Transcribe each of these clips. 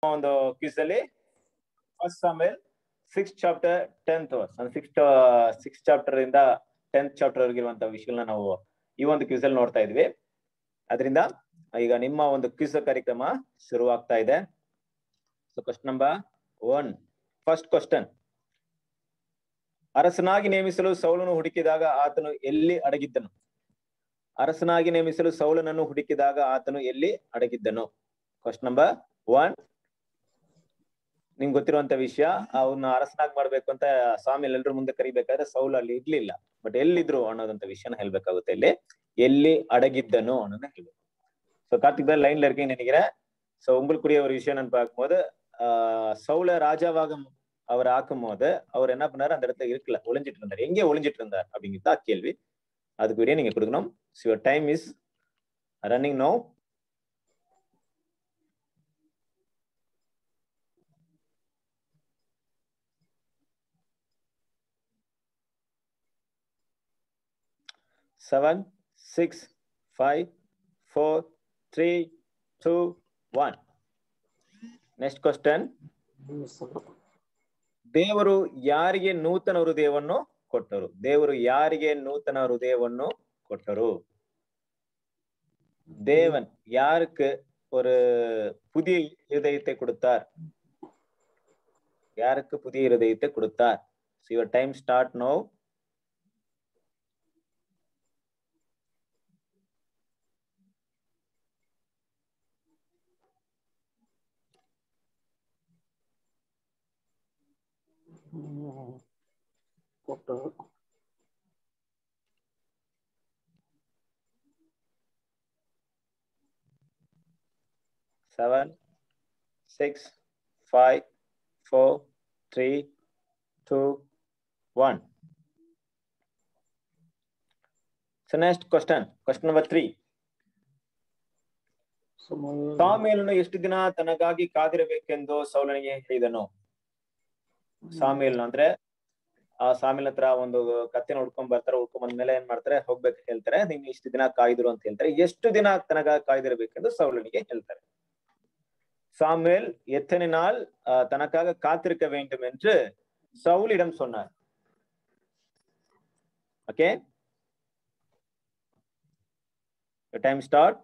ಒಂದು ಕ್ವಿಸ್ ಅಲ್ಲಿ first Samuel six chapter tenth verse six six chapter ಇಂದ tenth chapter ವರೆಗಿರುವಂತಹ ವಿಷಯಗಳನ್ನ ನಾವು ಈ ಒಂದು ಕ್ವಿಸ್ ಅಲ್ಲಿ ನೋಡ್ತಾ ಇದ್ವಿ ಅದರಿಂದ ಈಗ ನಿಮ್ಮ ಒಂದು ಕ್ವಿಸ್ ಕಾರ್ಯಕ್ರಮ ಶುರುವಾಗ್ತಾ ಇದೆ so question number one first question ಅರಸನಾಗಿ ನೇಮಿಸಲು ಸೌಲನು ಹುಡುಕಿದಾಗ ಆತನು ಎಲ್ಲಿ ಅಡಗಿದ್ದನು ಅರಸನಾಗಿ ನೇಮಿಸಲು ಸೌಲನನ್ನು ಹುಡುಕಿದಾಗ ಆತನು ಎಲ್ಲಿ ಅಡಗಿದ್ದನು ಕ್ವಶನ್ ನಂಬರ್ ಒನ್ ನಿಮ್ಗೆ ಗೊತ್ತಿರುವಂತ ವಿಷಯ ಅವನ್ನ ಅರಸನಾಗಿ ಮಾಡ್ಬೇಕು ಅಂತ ಸ್ವಾಮಿ ಎಲ್ಲರ ಮುಂದೆ ಕರಿಬೇಕಾದ್ರೆ ಸೌಲ್ ಅಲ್ಲಿ ಇರ್ಲಿಲ್ಲ ಬಟ್ ಎಲ್ಲಿದ್ರು ಅನ್ನೋದಂತ ವಿಷಯನ ಹೇಳ್ಬೇಕಾಗುತ್ತೆ ಇಲ್ಲಿ ಎಲ್ಲಿ ಅಡಗಿದ್ದನು ಅನ್ನೋದನ್ನ ಹೇಳ್ಬೇಕು ಸೊ ಕಾರ್ತಿಕ್ லைன்ல இருக்கீங்கன்னு நினைக்கிறேன் சோ உங்களுக்குரிய ஒரு விஷயம் நான் பார்க்கும்போது ஆஹ் சவுல ராஜாவாக அவர் ஆக்கும் போது அவர் என்ன பண்ணாரு அந்த இடத்துல இருக்கல ஒளிஞ்சிட்டு இருந்தார் எங்கே ஒளிஞ்சிட்டு இருந்தார் அப்படிங்கிறது தான் கேள்வி அதுக்கு விட நீங்க கொடுக்கணும் your time is running now seven, six, five, four, three, two, one. Next question. ದೇವರು ಯಾರಿಗೆ ನೂತನ ಹೃದಯವನ್ನು ಕೊಟ್ಟರು ದೇವರು ಯಾರಿಗೆ ನೂತನ ಹೃದಯವನ್ನು ಕೊಟ್ಟರು தேவன் யாருக்கு ஒரு புதிய இருதயத்தை கொடுத்தார் யாருக்கு புதிய இருதயத்தை கொடுத்தார் யுவர் டைம் ஸ்டார்ட் நோ ಕೊಟ್ಟರು seven, six, five, four, three, two, one. So next question, question number three. ಸಮಯ ಸಾಮೇಲನು ಎಷ್ಟು ದಿನ ತನಗಾಗಿ ಕಾದಿರಬೇಕೆಂದು ಸೌಲನಿಗೆ ಹೇಳಿದನು ಸಾಮೇಲ್ನು ಅಂದ್ರೆ ಆ ಸಾಮೇಲ್ ಹತ್ರ ಒಂದು ಕತ್ತೆನ ಹುಡ್ಕೊಂಡ್ ಬರ್ತಾರೆ ಹುಡ್ಕೊಂಡ್ ಬಂದ್ಮೇಲೆ ಏನ್ ಮಾಡ್ತಾರೆ ಹೋಗ್ಬೇಕು ಹೇಳ್ತಾರೆ ನೀನು ಇಷ್ಟು ದಿನ ಕಾಯ್ದಿರು ಅಂತ ಹೇಳ್ತಾರೆ ಎಷ್ಟು ದಿನ ತನಗಾಗಿ ಕಾಯ್ದಿರಬೇಕೆಂದು ಸೌಲನಿಗೆ ಹೇಳ್ತಾರೆ சாமுவேல் எத்தனை நாள் அஹ், தனக்காக காத்திருக்க வேண்டும் என்று சவுலிடம் சொன்னார் okay time start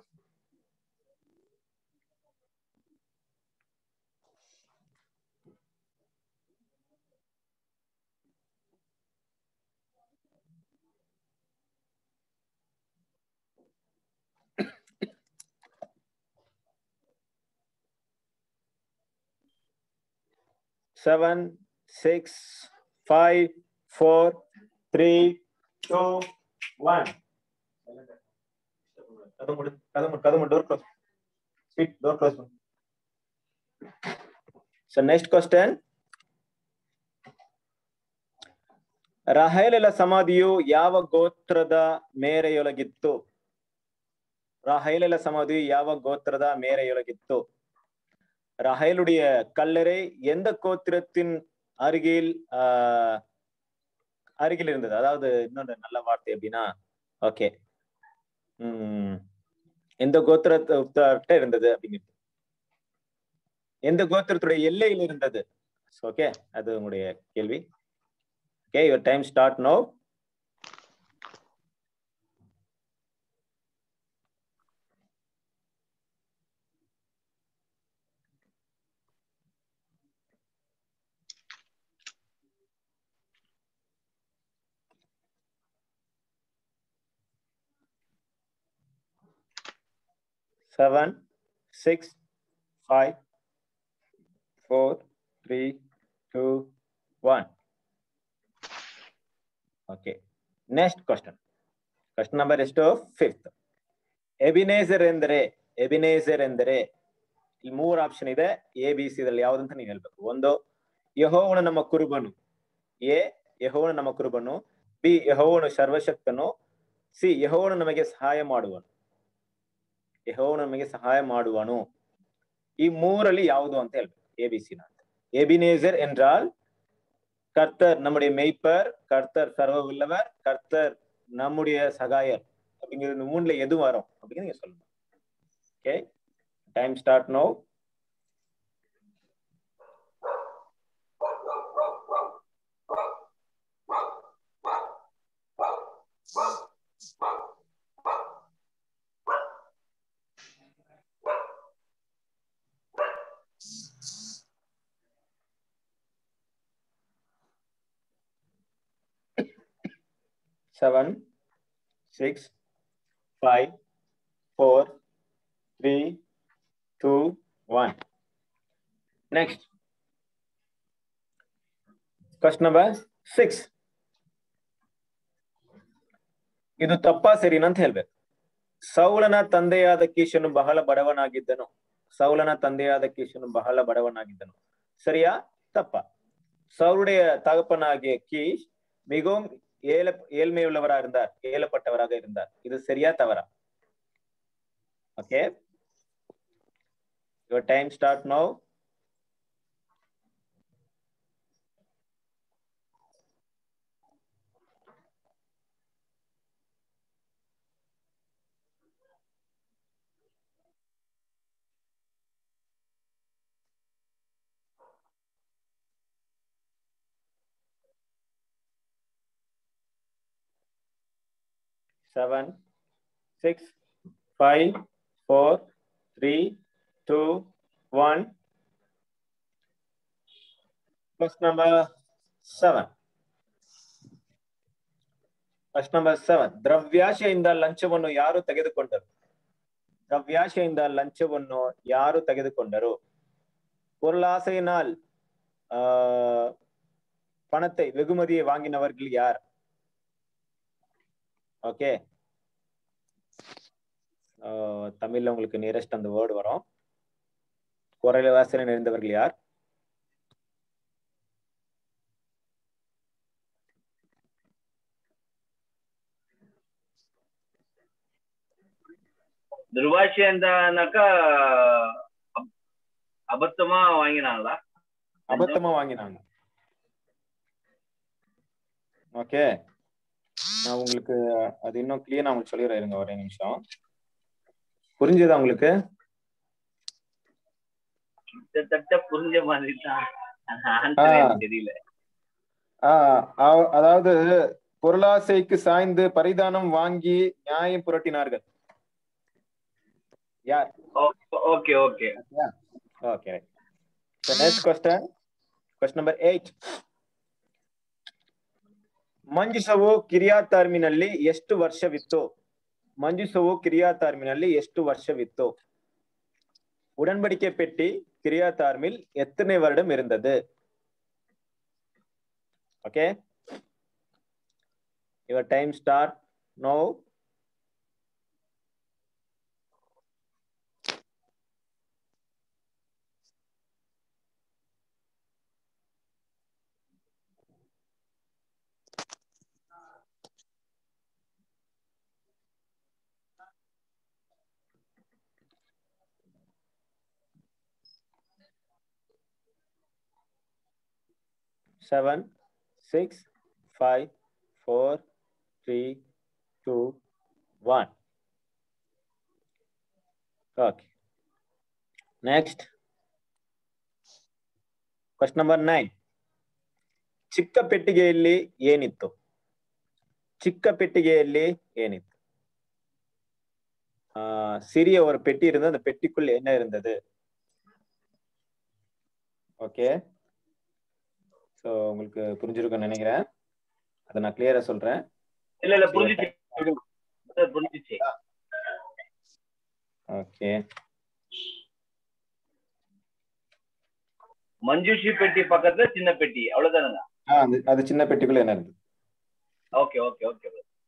seven, six, five, four, three, two, one. கதவு மூடு, கதவு மூடு, கதவு மூடு, door close. Sit, door close. So next question. ರಹೇಲನ ಸಮಾಧಿಯು ಯಾವ ಗೋತ್ರದ ಮೇರೆಯೊಳಗಿತ್ತು ರಹೇಲನ சமாதியு ಯಾವ ಗೋತ್ರದ ಮೇರೆಯೊಳಗಿತ್ತು ரஹேலுடைய கல்லறை எந்த கோத்திரத்தின் அருகில் ஆஹ் அருகில் இருந்தது அதாவது இன்னொரு நல்ல வார்த்தை அப்படின்னா ஓகே உம் எந்த கோத்திரத்தை இருந்தது அப்படிங்கிறது எந்த கோத்திரத்துடைய எல்லையில் இருந்தது ஓகே அது உங்களுடைய கேள்வி okay your time start now seven, six, five, four, three, two, one. Okay. Next question. Question number ಎಷ್ಟು ಫಿಫ್ತ್ ಎಬಿನೇಸರ್ ಎಂದರೆ ಎಬಿನೇಸರ್ ಎಂದರೆ ಇಲ್ಲಿ ಮೂರು ಆಪ್ಷನ್ ಇದೆ ಎ ಬಿ ಸಿ ಇದ್ರಲ್ಲಿ ಯಾವ್ದಂತ ನೀವು ಹೇಳ್ಬೇಕು ಒಂದು ಯಹೋವನು ನಮ್ಮ ಕುರುಬನು ಎ ಯಹೋವನು ನಮ್ಮ ಕುರುಬನು ಬಿ ಯಹೋವನು ಸರ್ವಶಕ್ತನು ಸಿ ಯಹೋವನು ನಮಗೆ ಸಹಾಯ ಮಾಡುವನು ಯಹೋವನು ನಮಗೆ ಸಹಾಯ ಮಾಡುವನು ಈ ಮೂರಲ್ಲಿ ಯಾವುದು ಅಂತ ಹೇಳ್ಬೇಕು ಎ ಬಿ ಸಿ எபினேசர் என்றால் கர்த்தர் நம்முடைய மெய்ப்பர் கர்த்தர் சர்வ உள்ளவர் கர்த்தர் நம்முடைய சகாயர் அப்படிங்கிறது இந்த மூணுல எது வரும் அப்படின்னு நீங்க சொல்லணும் okay time start now seven, six, five, four, three, two, one. Next. Question number six. ಇದು ತಪ್ಪಾ ಸರಿನಾ ಅಂತ ಹೇಳ್ಬೇಕು ಸೌಲನ ತಂದೆಯಾದ ಕೀಶನು ಬಹಳ ಬಡವನಾಗಿದ್ದನು ಸೌಲನ ತಂದೆಯಾದ ಕೀಶನು ಬಹಳ ಬಡವನಾಗಿದ್ದನು சரியா தப்பா சவுளுடைய தகப்பனாகிய கீஷ் மிகவும் ஏல ஏழ்மையுள்ளவராக இருந்தார் ஏலப்பட்டவராக இருந்தார் இது சரியா தவறா okay your time start now seven, six, five, four, three, two, one. Question number seven. Question number seven. ದ್ರವ್ಯಾಶೆಯಿಂದ ಲಂಚವನ್ನು ಯಾರು ತೆಗೆದುಕೊಂಡರು ದ್ರವ್ಯಾಶೆಯಿಂದ ಲಂಚವನ್ನು ಯಾರು ತೆಗೆದುಕೊಂಡರು பொருளாசையினால் ஆஹ் பணத்தை வெகுமதியை வாங்கினவர்கள் யார் ஓகே தமிழ்ல உங்களுக்கு நியரஸ்ட் அந்த வேர்டு வரும் குரல் வாசனை நிறைந்தவர்கள் யார் துர்வாட்சி இருந்தாக்கா அபத்தமா வாங்கினாங்களா அபத்தமா வாங்கினாங்க ஓகே நான் உங்களுக்கு அது இன்னும் கிளியரா உங்களுக்கு சொல்லிடுறேன் இருங்க ஒரே நிமிஷம் புரிஞ்சுதா உங்களுக்கு கிட்டத்தட்ட புரிஞ்ச மாதிரி தான் ஆன்சர் எனக்கு தெரியல ஆஹ் அவ- அதாவது பொருளாசைக்கு சாய்ந்து பரிதானம் வாங்கி நியாயம் புரட்டினார்கள் யார் okay okay okay so next question question number eight ಮಂಜುಸವು ಕಿರಿಯಾತಾರ್ಮಿನಲ್ಲಿ ಎಷ್ಟು ವರ್ಷವಿತ್ತು ಮಂಜುಸವು ಕಿರಿಯಾತಾರ್ಮಿನಲ್ಲಿ ಎಷ್ಟು ವರ್ಷವಿತ್ತು உடன்படிக்கை பெட்டி கிரியாத்தார்மில் எத்தனை வருடம் இருந்தது okay your time start now seven, six, five, four, three, two, one. Okay. Next. Question number nine. ಚಿಕ್ಕ ಪೆಟ್ಟಿಗೆಯಲ್ಲಿ ಏನಿತ್ತು ಚಿಕ್ಕ ಪೆಟ್ಟಿಗೆಯಲ್ಲಿ ಏನಿತ್ತು ಆ சிறிய ஒரு பெட்டி இருந்தது அந்த பெட்டிக்குள்ள என்ன இருந்தது ஓகே ஸோ உங்களுக்கு புரிஞ்சிருக்கும்னு நினைக்கிறேன் அதை நான் கிளியரா சொல்றேன் இல்ல இல்ல புரிஞ்சுச்சு புரிஞ்சுச்சு ஓகே மஞ்சுஷி பெட்டி பக்கத்துல சின்ன பெட்டி அவ்வளவுதானுங்க அது அது சின்ன பெட்டிக்குள்ள என்ன இருந்தது okay okay okay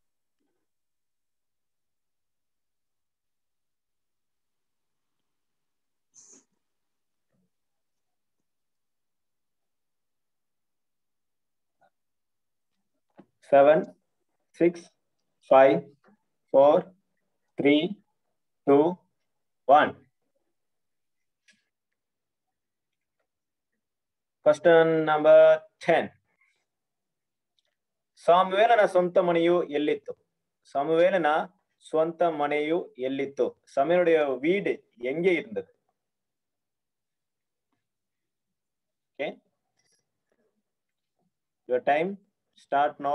seven six five four three two one question number ten ಸಾಮುವೇಲನ ಸ್ವಂತ ಮನೆಯು ಎಲ್ಲಿತ್ತು ಸಾಮುವೇಲನ ಸ್ವಂತ ಮನೆಯು ಎಲ್ಲಿತ್ತು ಸಮಯನುடைய வீடு எங்கே இருந்தது okay your time start now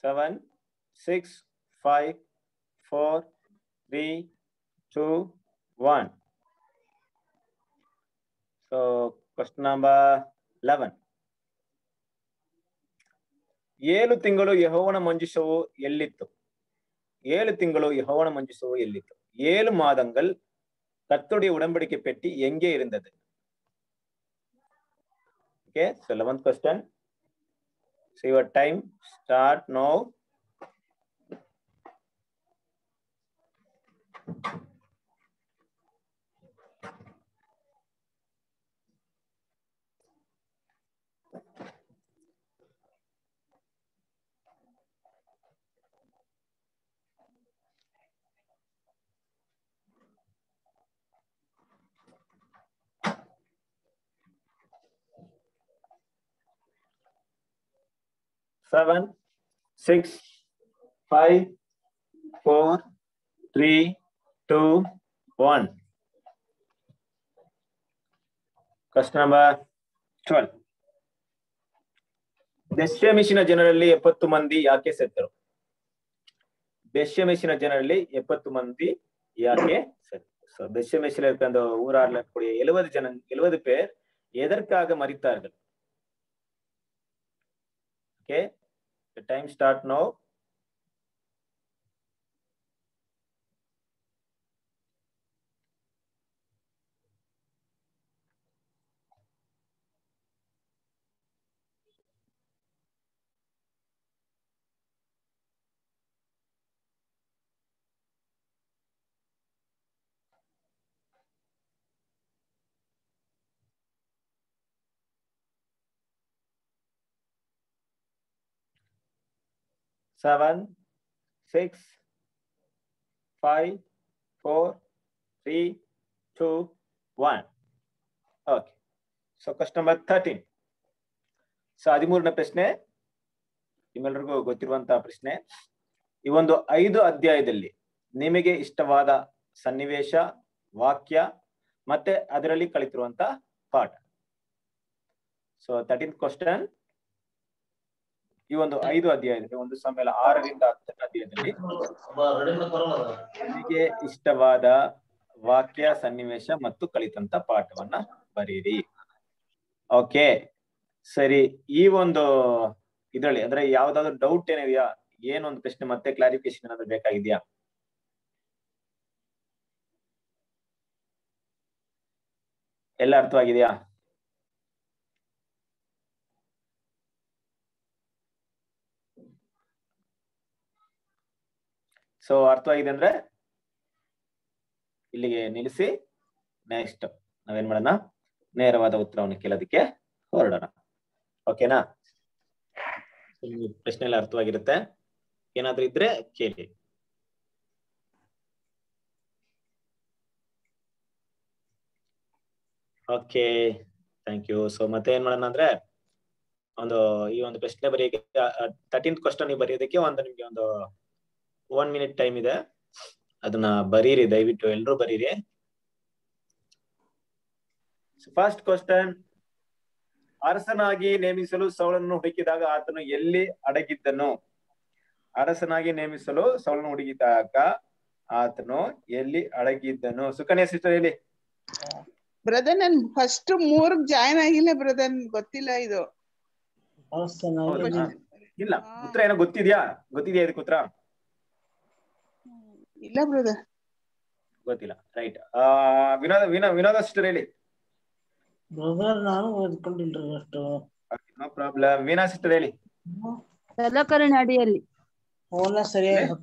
seven, six, five, four, three, two, one. So question number eleven. ಏಳು ತಿಂಗಳು ಯಹೋವನ ಮಂಜುಷವು ಎಲ್ಲಿತ್ತು ஏழு திங்களோ யெகோவன மஞ்சுசோ எல்லித்து ஏழு மாதங்கள் கர்த்தருடைய உடன்படிக்கை பெட்டி எங்கே இருந்தது okay so 11th question so your time start now seven, six, five, four, three, two, one. Question number twelve. ದಶ್ಯಮಿಷಿನ ಜನರಲ್ಲಿ ಎಪ್ಪತ್ತು ಮಂದಿ ಯಾಕೆ ಸತ್ತರು ದಶ್ಯಮಿಷಿನ ಜನರಲ್ಲಿ ಎಪ್ಪತ್ತು ಮಂದಿ யாக்கே சரி சோ தசமேசில இருக்க அந்த ஊரார்ல இருக்கக்கூடிய எழுபது ஜன எழுபது பேர் எதற்காக மறித்தார்கள் okay the time start now seven, six, five, four, three, two, one. Okay. So question number thirteen. So ಹದಿಮೂರನೇ ಪ್ರಶ್ನೆ ನಿಮ್ಮೆಲ್ಲರಿಗೂ ಗೊತ್ತಿರುವಂತಹ ಪ್ರಶ್ನೆ ಈ ಒಂದು ಐದು ಅಧ್ಯಾಯದಲ್ಲಿ ನಿಮಗೆ ಇಷ್ಟವಾದ ಸನ್ನಿವೇಶ ವಾಕ್ಯ ಮತ್ತೆ ಅದರಲ್ಲಿ ಕಲಿತಿರುವಂತ ಪಾಠ ಸೊ ತರ್ಟೀನ್ ಕ್ವಶನ್ ಈ ಒಂದು ಐದು ಅಧ್ಯಾಯದಲ್ಲಿ ಒಂದು ಸಮೇಲ ಆರರಿಂದ ಹತ್ತನೇ ಅಧ್ಯಾಯದಲ್ಲಿ ನಿಮಗೆ ಇಷ್ಟವಾದ ವಾಕ್ಯ ಸನ್ನಿವೇಶ ಮತ್ತು ಕಲಿತಂತ ಪಾಠವನ್ನ ಬರೀರಿ ಓಕೆ ಸರಿ ಈ ಒಂದು ಇದರಲ್ಲಿ ಅಂದ್ರೆ ಯಾವ್ದಾದ್ರು ಡೌಟ್ ಏನಿದೆಯಾ ಏನೊಂದು ಪ್ರಶ್ನೆ ಮತ್ತೆ ಕ್ಲಾರಿಫಿಕೇಶನ್ ಏನಾದ್ರು ಬೇಕಾಗಿದ್ಯಾ ಎಲ್ಲ ಅರ್ಥವಾಗಿದೆಯಾ ಸೊ ಅರ್ಥವಾಗಿದೆ ಅಂದ್ರೆ ಇಲ್ಲಿಗೆ ನಿಲ್ಲಿಸಿ ನೆಕ್ಸ್ಟ್ ನಾವೇನ್ ಮಾಡೋಣ ನೇರವಾದ ಉತ್ತರವನ್ನು ಕೇಳೋದಕ್ಕೆ ಹೊರಡೋಣ ಓಕೆನಾ ನಿಮ್ಗೆ ಪ್ರಶ್ನೆ ಎಲ್ಲ ಅರ್ಥವಾಗಿರುತ್ತೆ ಏನಾದ್ರೂ ಇದ್ರೆ ಕೇಳಿ ಓಕೆ ಥ್ಯಾಂಕ್ ಯು ಸೊ ಮತ್ತೆ ಏನ್ ಮಾಡೋಣ ಅಂದ್ರೆ ಒಂದು ಈ ಒಂದು ಪ್ರಶ್ನೆ ಬರೆಯಕ್ಕೆ ತರ್ಟೀನ್ತ್ ಕ್ವಶನ್ ನೀವು ಬರೆಯೋದಕ್ಕೆ ಒಂದು ನಿಮ್ಗೆ ಒಂದು ಒನ್ ಮಿನಿಟ್ ಟೈಮ್ ಇದೆ ಅದನ್ನ ಬರೀರಿ ದಯವಿಟ್ಟು ಎಲ್ರು ಬರೀರಿ ಫಸ್ಟ್ ಕ್ವಶನ್ ಅರಸನಾಗಿ ನೇಮಿಸಲು ಸೌಳನ್ನು ಹುಡುಕಿದಾಗ ಆತನು ಎಲ್ಲಿ ಅಡಗಿದ್ದನು ಅರಸನಾಗಿ ನೇಮಿಸಲು ಸೌಳನ್ನು ಹುಡುಕಿದಾಗ ಆತನು ಎಲ್ಲಿ ಅಡಗಿದ್ದನು ಸುಕನ್ಯಾ ಸಿಸ್ಟರ್ ಹೇಳಿ ಬ್ರದರ್ ನನ್ ಫಸ್ಟ್ ಮೂರ್ ಜಾಯ್ನ್ ಆಗಿಲ್ಲ ಬ್ರದರ್ ಗೊತ್ತಿಲ್ಲ ಇದು ಹೌದಾ? ಇಲ್ಲ ಉತ್ತರ ಏನೋ ಗೊತ್ತಿದ್ಯಾ ಗೊತ್ತಿದ್ಯಾ ಇದಕ್ಕೆ ಉತ್ತರ ಇಲ್ಲ ಬ್ರದರ್ ಗೊತ್ತಿಲ್ಲ ರೈಟ್ ಆ ವಿನೋದ ವಿನೋ ವಿನೋದ ಸಿಸ್ಟರ್ ಹೇಳಿ ಬ್ರದರ್ ನಾನು ಓದ್ಕೊಂಡಿಲ್ರಿ ಅಷ್ಟು ನೋ ಪ್ರಾಬ್ಲಮ್ ವೀಣಾ ಸಿಸ್ಟರ್ ಹೇಳಿ ಸಲಕರಣೆ ಅಡಿಯಲ್ಲಿ ಫೋನ್ ಸರಿಯಾಗಿ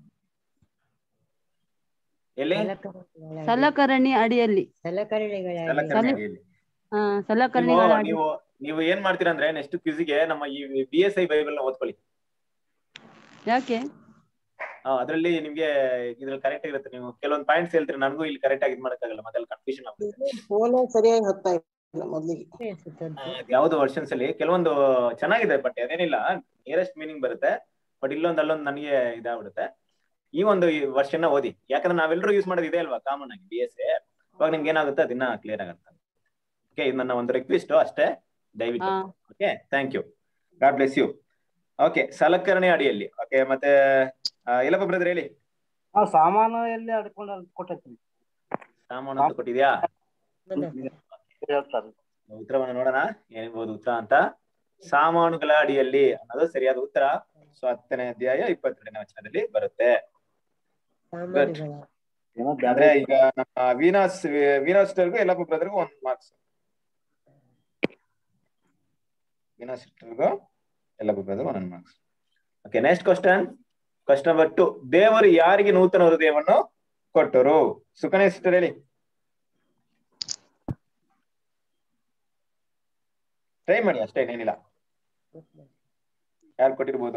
ಎಲ್ಲಿ ಸಲಕರಣಿ ಅಡಿಯಲ್ಲಿ ಸಲಕರಣೆ ಸಲ- ಹೇಳಿ. ಆ, ನೀವು ಸಲಕರಣೆಗಳ ಅಡಿ ನೀವು ನೀವು ಏನ್ ಮಾಡ್ತೀರಾ ಅಂದ್ರೆ ನೆಕ್ಸ್ಟ್ ಕ್ವಿಜ್ಗೆ ನಮ್ಮ ಈ ಬಿ ಎಸ್ ಐ ಬೈಬಲ್ ನ ಓದ್ಕೊಳ್ಳಿ ಯಾಕೆ ಆ, ಅದ್ರಲ್ಲಿ ನಿಮ್ಗೆ ಇದ್ರಲ್ಲಿ ಕರೆಕ್ಟ್ ಇರುತ್ತೆ ನೀವು ಕೆಲವೊಂದು ಪಾಯಿಂಟ್ಸ್ ಹೇಳ್ತೀರಿ ನನಗೂ ಇಲ್ಲಿ ಕರೆಕ್ಟ್ ಆಗಿ ಇದ್ ಮಾಡಕ್ಕಾಗಲ್ಲ ಮತ್ತೆ ಕನ್ಫ್ಯೂಷನ್ ಆಗುತ್ತೆ ಫೋನ್ ಸರಿಯಾಗಿ ಹತ್ತಾ ಇಲ್ಲ ಮೊದ್ಲಿಗೆ ಆ, ಅದ್ ಯಾವ್ದು ವರ್ಷನ್ಸ್ ಅಲ್ಲಿ ಕೆಲವೊಂದು ಚೆನ್ನಾಗಿದೆ ಬಟ್ ಅದೇನಿಲ್ಲ ನಿಯರೆಸ್ಟ್ ಮೀನಿಂಗ್ ಬರುತ್ತೆ ಬಟ್ ಇಲ್ಲೊಂದ್ ಅಲ್ಲೊಂದ್ ನನಗೆ ಇದಾಗ್ಬಿಡುತ್ತೆ ಈ ಒಂದು ವರ್ಷನ ಓದಿ ಯಾಕಂದ್ರೆ ನಾವೆಲ್ಲರೂ ಯೂಸ್ ಮಾಡೋದು ಇದೆ ಅಲ್ವಾ ಕಾಮನ್ ಆಗಿ ಬಿ ಎಸ್ ಇವಾಗ ನಿಮ್ಗೆ ಏನಾಗುತ್ತೆ ಅದನ್ನ ಕ್ಲಿಯರ್ ಆಗುತ್ತೆ ಓಕೆ ಇದು ನನ್ನ ಒಂದು ರಿಕ್ವೆಸ್ಟ್ ಅಷ್ಟೇ ದಯವಿಟ್ಟು ಹಾ okay thank you god bless you okay ಸಲಕರಣೆ ಅಡಿಯಲ್ಲಿ ಓಕೆ ಮತ್ತೆ ಆ, ಯಲ್ಲಪ್ಪ ಬ್ರದರ್ ಹೇಳಿ ಆ ಸಾಮಾನು ಎಲ್ಲಿ ಅಡ್ಕೊಂಡ್ ಕೊಟ್ಟೈತ್ರಿ ಸಾಮಾನು ಅಂತ ಕೊಟ್ಟಿದ್ಯಾ ಹೇಳ್ತಾರೆ ಉತ್ತರವನ್ನು ನೋಡೋಣ ಏನಿರ್ಬೋದು ಉತ್ತರ ಅಂತ ಸಾಮಾನುಗಳ ಅಡಿಯಲ್ಲಿ ಅನ್ನೋದು ಸರಿಯಾದ ಉತ್ತರ ಸೊ ಹತ್ತನೇ ಅಧ್ಯಾಯ ಇಪ್ಪತ್ತೆರಡನೇ ವಚನದಲ್ಲಿ ಬರುತ್ತೆ Good. ಏನೋ ಅಂದ್ರೆ ಈಗ ನಮ್ಮ ವೀನಾಸ್ ವೀನಾಸ್ಟರ್ಗೂ ಯಲ್ಲಪ್ಪ ಬ್ರದರ್ಗೂ ಒಂದ್ ಮಾರ್ಕ್ಸ್ ವೀನಾಸ್ ಸಿಸ್ಟರ್ಗೂ ಯಲ್ಲಪ್ಪ ಬ್ರದರ್ ಒಂದೊಂದು marks okay next question question number two ದೇವರು ಯಾರಿಗೆ ನೂತನ ಹೃದಯವನ್ನು ಕೊಟ್ಟರು ಸುಕನ್ಯಾ ಸಿಸ್ಟರ್ ಹೇಳಿ ಟ್ರೈ ಮಾಡಿ ಅಷ್ಟೇ ಏನಿಲ್ಲ ಯಾರು ಕೊಟ್ಟಿರ್ಬೋದು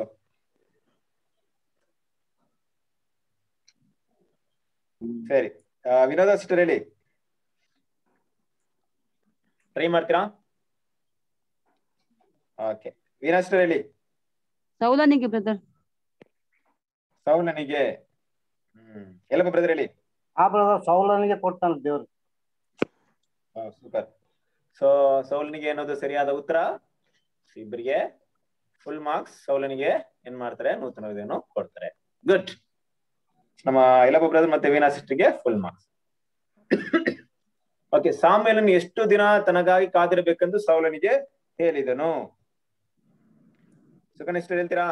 ಸರಿ ಆ, ವಿನೋದ ಸಿಸ್ಟರ್ ಹೇಳಿ ಟ್ರೈ ಮಾಡ್ತೀರಾ ಓಕೆ ವೀನಾ ಸಿಸ್ಟರ್ ಹೇಳಿ ಸೌಲನಿಗೆ ಬ್ರದರ್ ಸೌಲನಿಗೆ ಹ್ಮ್ ಎಲ್ಲಪ್ಪ ಬ್ರದರ್ ಹೇಳಿ ಆ ಬ್ರದರ್ ಸೌಲನಿಗೆ ಕೊಡ್ತಾನ ದೇವ್ರು ಸೂಪರ್ ಸೊ ಸೌಲನಿಗೆ ಅನ್ನೋದು ಸರಿಯಾದ ಉತ್ತರ ಇಬ್ಬರಿಗೆ ಫುಲ್ ಮಾರ್ಕ್ಸ್ ಸೌಲನಿಗೆ ಏನ್ ಮಾಡ್ತಾರೆ ನೂತನ ಹೃದಯವನ್ನು ಕೊಡ್ತಾರೆ ಗುಡ್ ನಮ್ಮ ಯಲ್ಲಪ್ಪ ಬ್ರದರ್ ಮತ್ತೆ ವೀನಾ ಸಿಸ್ಟರ್ಗೆ ಫುಲ್ ಮಾರ್ಕ್ಸ್ ಓಕೆ ಸಾಮೇಲನ್ ಎಷ್ಟು ದಿನ ತನಗಾಗಿ ಕಾದಿರಬೇಕೆಂದು ಸೌಲನಿಗೆ ಹೇಳಿದನು ಸುಕನಿಷ್ಠ ಹೇಳ್ತೀರಾ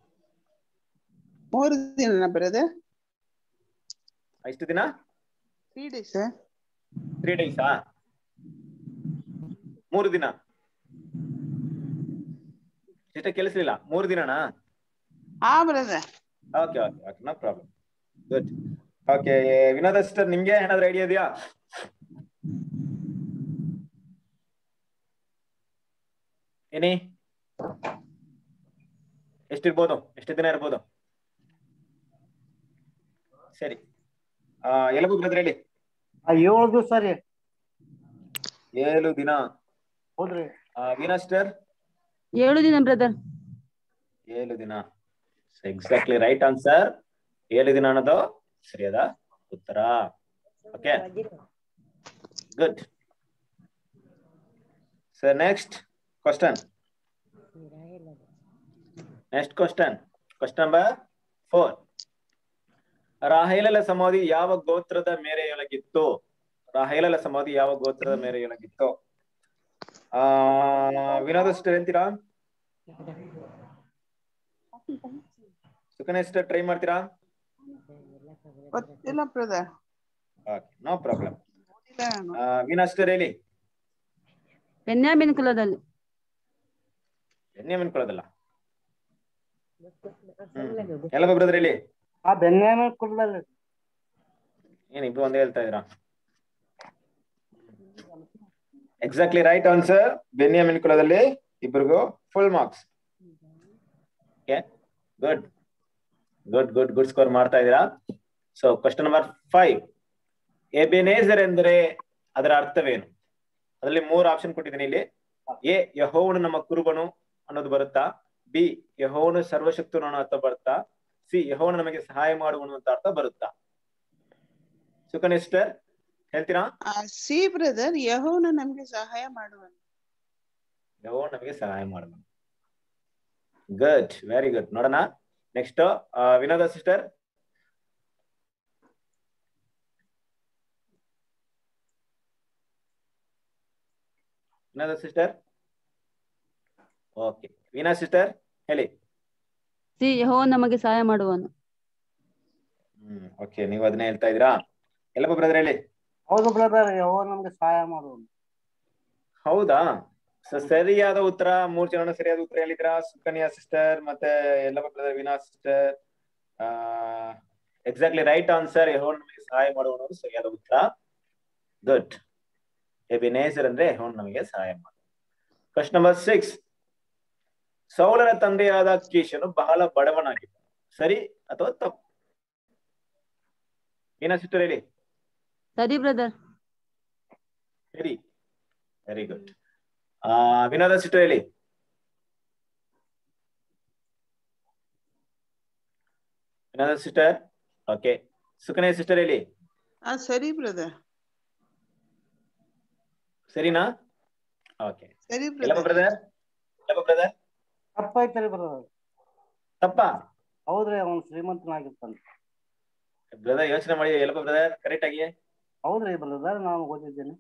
ಮೂರು ದಿನ ಬ್ರದರ್ ಎಷ್ಟು ದಿನ ತ್ರೀ ಡೇಸ್ ತ್ರೀ ಡೇಸಾ ಮೂರು ದಿನ ಇಷ್ಟ ಕೆಲಸಲಿಲ್ಲ ಮೂರು ದಿನನಾ ಹಾ brother okay okay okay no problem good okay Vinoda sister ನಿಮ್ಗೆ ಏನಾದ್ರು ಐಡಿಯಾ ಇದೆಯಾ ಏನಿ ಎಷ್ಟಿರ್ಬೋದು ಎಷ್ಟು ದಿನ ಇರ್ಬೋದು ಸರಿ ಆ ಎಲ್ಲಬು ಬ್ರದರ್ ಹೇಳಿ ಆ ಏಳು ದಿವಸ ರೀ ಏಳು ದಿನ ಹೌದ್ರಿ ವೀನಾ ಸಿಸ್ಟರ್ ಏಳು ದಿನ ಬ್ರದರ್ ಏಳು ದಿನ ಎಕ್ಸಾಕ್ಟ್ಲಿ ರೈಟ್ ಆನ್ಸರ್ ಏಳು ದಿನ ಅನ್ನೋದು ಸರಿಯಾದ ಉತ್ತರ okay good sir next question next question question number four ರಾಹೇಲಲ ಸಮಾಧಿ ಯಾವ ಗೋತ್ರದ ಮೇರೆಯೊಳಗಿತ್ತು ರಾಹೇಲಲ ಸಮಾಧಿ ಯಾವ ಗೋತ್ರದ ಮೇರೆಯೊಳಗಿತ್ತು ಆ ವಿನೋದ ಸಿಸ್ಟರ್ ಹೇಳ್ತೀರಾ ಸುಕನ್ಯಾ ಸಿಸ್ಟರ್ ಟ್ರೈ ಮಾಡ್ತೀರಾ ಗೊತ್ತಿಲ್ಲ ಬ್ರದರ್ ಓಕೆ ನೋ ಪ್ರಾಬ್ಲಮ್ ಓದಿಲ್ಲ ನಾನು ವೀನಾ ಸಿಸ್ಟರ್ ಹೇಳಿ ಬೆನ್ಯಾಮಿನ್ ಕುಲದಲ್ಲಿ ಎಣ್ಣೆ ಮಿನ್ಕೊಳ್ಳೋದಲ್ಲ ಎಲ್ಲ ಬ್ರದರ್ ಹೇಳಿ ಆ ಬೆನ್ಯಾಮಿನ್ ಕುಲದಲ್ಲಿ ಏನ್ ಇಬ್ರು ಒಂದೇ ಹೇಳ್ತಾ ಇದೀರಾ ಎಕ್ಸಾಕ್ಟ್ಲಿ ರೈಟ್ ಆನ್ಸರ್ ಬೆನ್ಯಾಮಿನ್ ಕುಲದಲ್ಲಿ ಇಬ್ರಿಗೂ full marks good good good good score ಮಾಡ್ತಾ ಇದೀರಾ so question number five Ebenezer ಎಂದರೆ ಅದರ ಅರ್ಥವೇನು ಅದರಲ್ಲಿ ಮೂರು ಆಪ್ಷನ್ ಕೊಟ್ಟಿದ್ದೀನಿ ಇಲ್ಲಿ ಎ ಯಹೋವನು ನಮ್ಮ ಕುರುಬನು ಅನ್ನೋದು ಬರುತ್ತಾ ಬಿ ಯಹೋವನು ಸರ್ವಶಕ್ತನು ಅನ್ನೋ ಅರ್ಥ ಬರುತ್ತಾ ಸಿ ಯಹೋವನು ನಮಗೆ ಸಹಾಯ ಮಾಡುವನು ಅಂತ ಅರ್ಥ ಬರುತ್ತಾ ಸುಕನಿಸ್ಟರ್ ಹೇಳ್ತೀರಾ ಸಿ ಬ್ರದರ್ ಯಹೋವನು ನಮ್ಗೆ ಸಹಾಯ ಮಾಡುವನು ಯಹೋವನು ನಮಗೆ ಸಹಾಯ ಮಾಡುವನು ಗುಡ್ ವೆರಿ ಗುಡ್ ನೋಡೋಣ next Vinoda sister Vinoda sister okay Veena sister ಹೇಳಿ ಸಿ ಯಹೋ ನಮಗೆ ಸಹಾಯ ಮಾಡುವನು ಹ್ಮ್ ಓಕೆ ನೀವು ಅದನ್ನೇ ಹೇಳ್ತಾ ಇದ್ದೀರಾ ಎಲ್ಲಪ್ಪ ಬ್ರದರ್ ಹೇಳಿ ಹೌದು ಬ್ರದರ್ ಯಾವ ನಮ್ಗೆ ಸಹಾಯ ಮಾಡುವನು ಹೌದಾ ಸೊ ಸರಿಯಾದ ಉತ್ತರ ಮೂರ್ ಜನ ಸರಿಯಾದ ಉತ್ತರ ಹೇಳಿದ್ರ ಸುಕನ್ಯಾ ಸಿಸ್ಟರ್ ಮತ್ತೆ Yellappa brother Veena sister exactly right answer ಯಹೋನ್ ನಮಗೆ ಸಹಾಯ ಮಾಡುವನು ಸರಿಯಾದ ಉತ್ತರ ಗುಡ್ ಎಬಿನೇಸರ್ ಅಂದ್ರೆ ಯಹೋನ್ ನಮಗೆ ಸಹಾಯ ಮಾಡು ಕ್ವಶನ್ ನಂಬರ್ ಸಿಕ್ಸ್ ಸೌಲನ ತಂದೆಯಾದ ಕೀಶನು ಬಹಳ ಬಡವನಾಗಿದ್ದ ಸರಿ ಅಥವಾ ತಪ್ಪು ವಿನಾ ಸಿಸ್ಟರ್ ಹೇಳಿ ಸರಿ ಬ್ರದರ್ ಸರಿ ವೆರಿ ಗುಡ್ ಆ ವಿನೋದ ಸಿಸ್ಟರ್ ಹೇಳಿ Vinoda sister okay Sukanya sister ಹೇಳಿ ಆ ಸರಿ ಬ್ರದರ್ ಸರಿನಾ ಓಕೆ ಸರಿ Yellappa brother brother Yellappa brother ತಪ್ಪೈತರಿ ಬ್ರದರ್ ತಪ್ಪಾ ಹೌದ್ರಿ ಅವ್ನು ಶ್ರೀಮಂತನಾಗಿರ್ತಾನೆ ಬ್ರದರ್ ಯೋಚನೆ ಮಾಡಿ ಎಲ್ಲ ಬ್ರದರ್ ಕರೆಕ್ಟ್ ಆಗಿ ಹೌದ್ರಿ ಬ್ರದರ್ ನಾನು ಓದಿದ್ದೇನೆ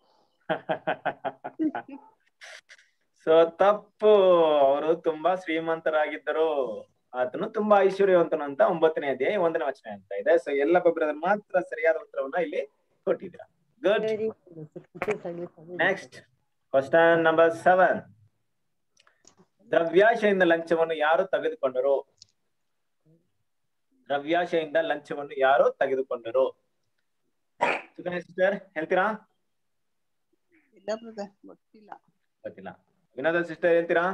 ಸೊ ತಪ್ಪು ಅವರು ತುಂಬಾ ಶ್ರೀಮಂತರಾಗಿದ್ದರು ಆತನು ತುಂಬಾ ಐಶ್ವರ್ಯವಂತನು ಅಂತ ಒಂಬತ್ತನೇ ಅಧ್ಯಾಯ ಒಂದನೇ ವಚನ ಅಂತ ಇದೆ ಸೊ ಎಲ್ಲ ಬ್ರದರ್ ಮಾತ್ರ ಸರಿಯಾದ ಉತ್ತರವನ್ನ ಇಲ್ಲಿ ಕೊಟ್ಟಿದ್ದೀರಾ good next question number seven ದ್ರವ್ಯಾಶೆಯಿಂದ ಲಂಚವನ್ನು ಯಾರು ತೆಗೆದುಕೊಂಡರು ದ್ರವ್ಯಾಶೆಯಿಂದ ಲಂಚವನ್ನು ಯಾರು ತೆಗೆದುಕೊಂಡರು ಸುಕನ್ಯಾ ಸಿಸ್ಟರ್ ಹೇಳ್ತೀರಾ ಇಲ್ಲ ಬ್ರದರ್ ಗೊತ್ತಿಲ್ಲ ಗೊತ್ತಿಲ್ಲ ವಿನೋದ ಸಿಸ್ಟರ್ ಹೇಳ್ತೀರಾ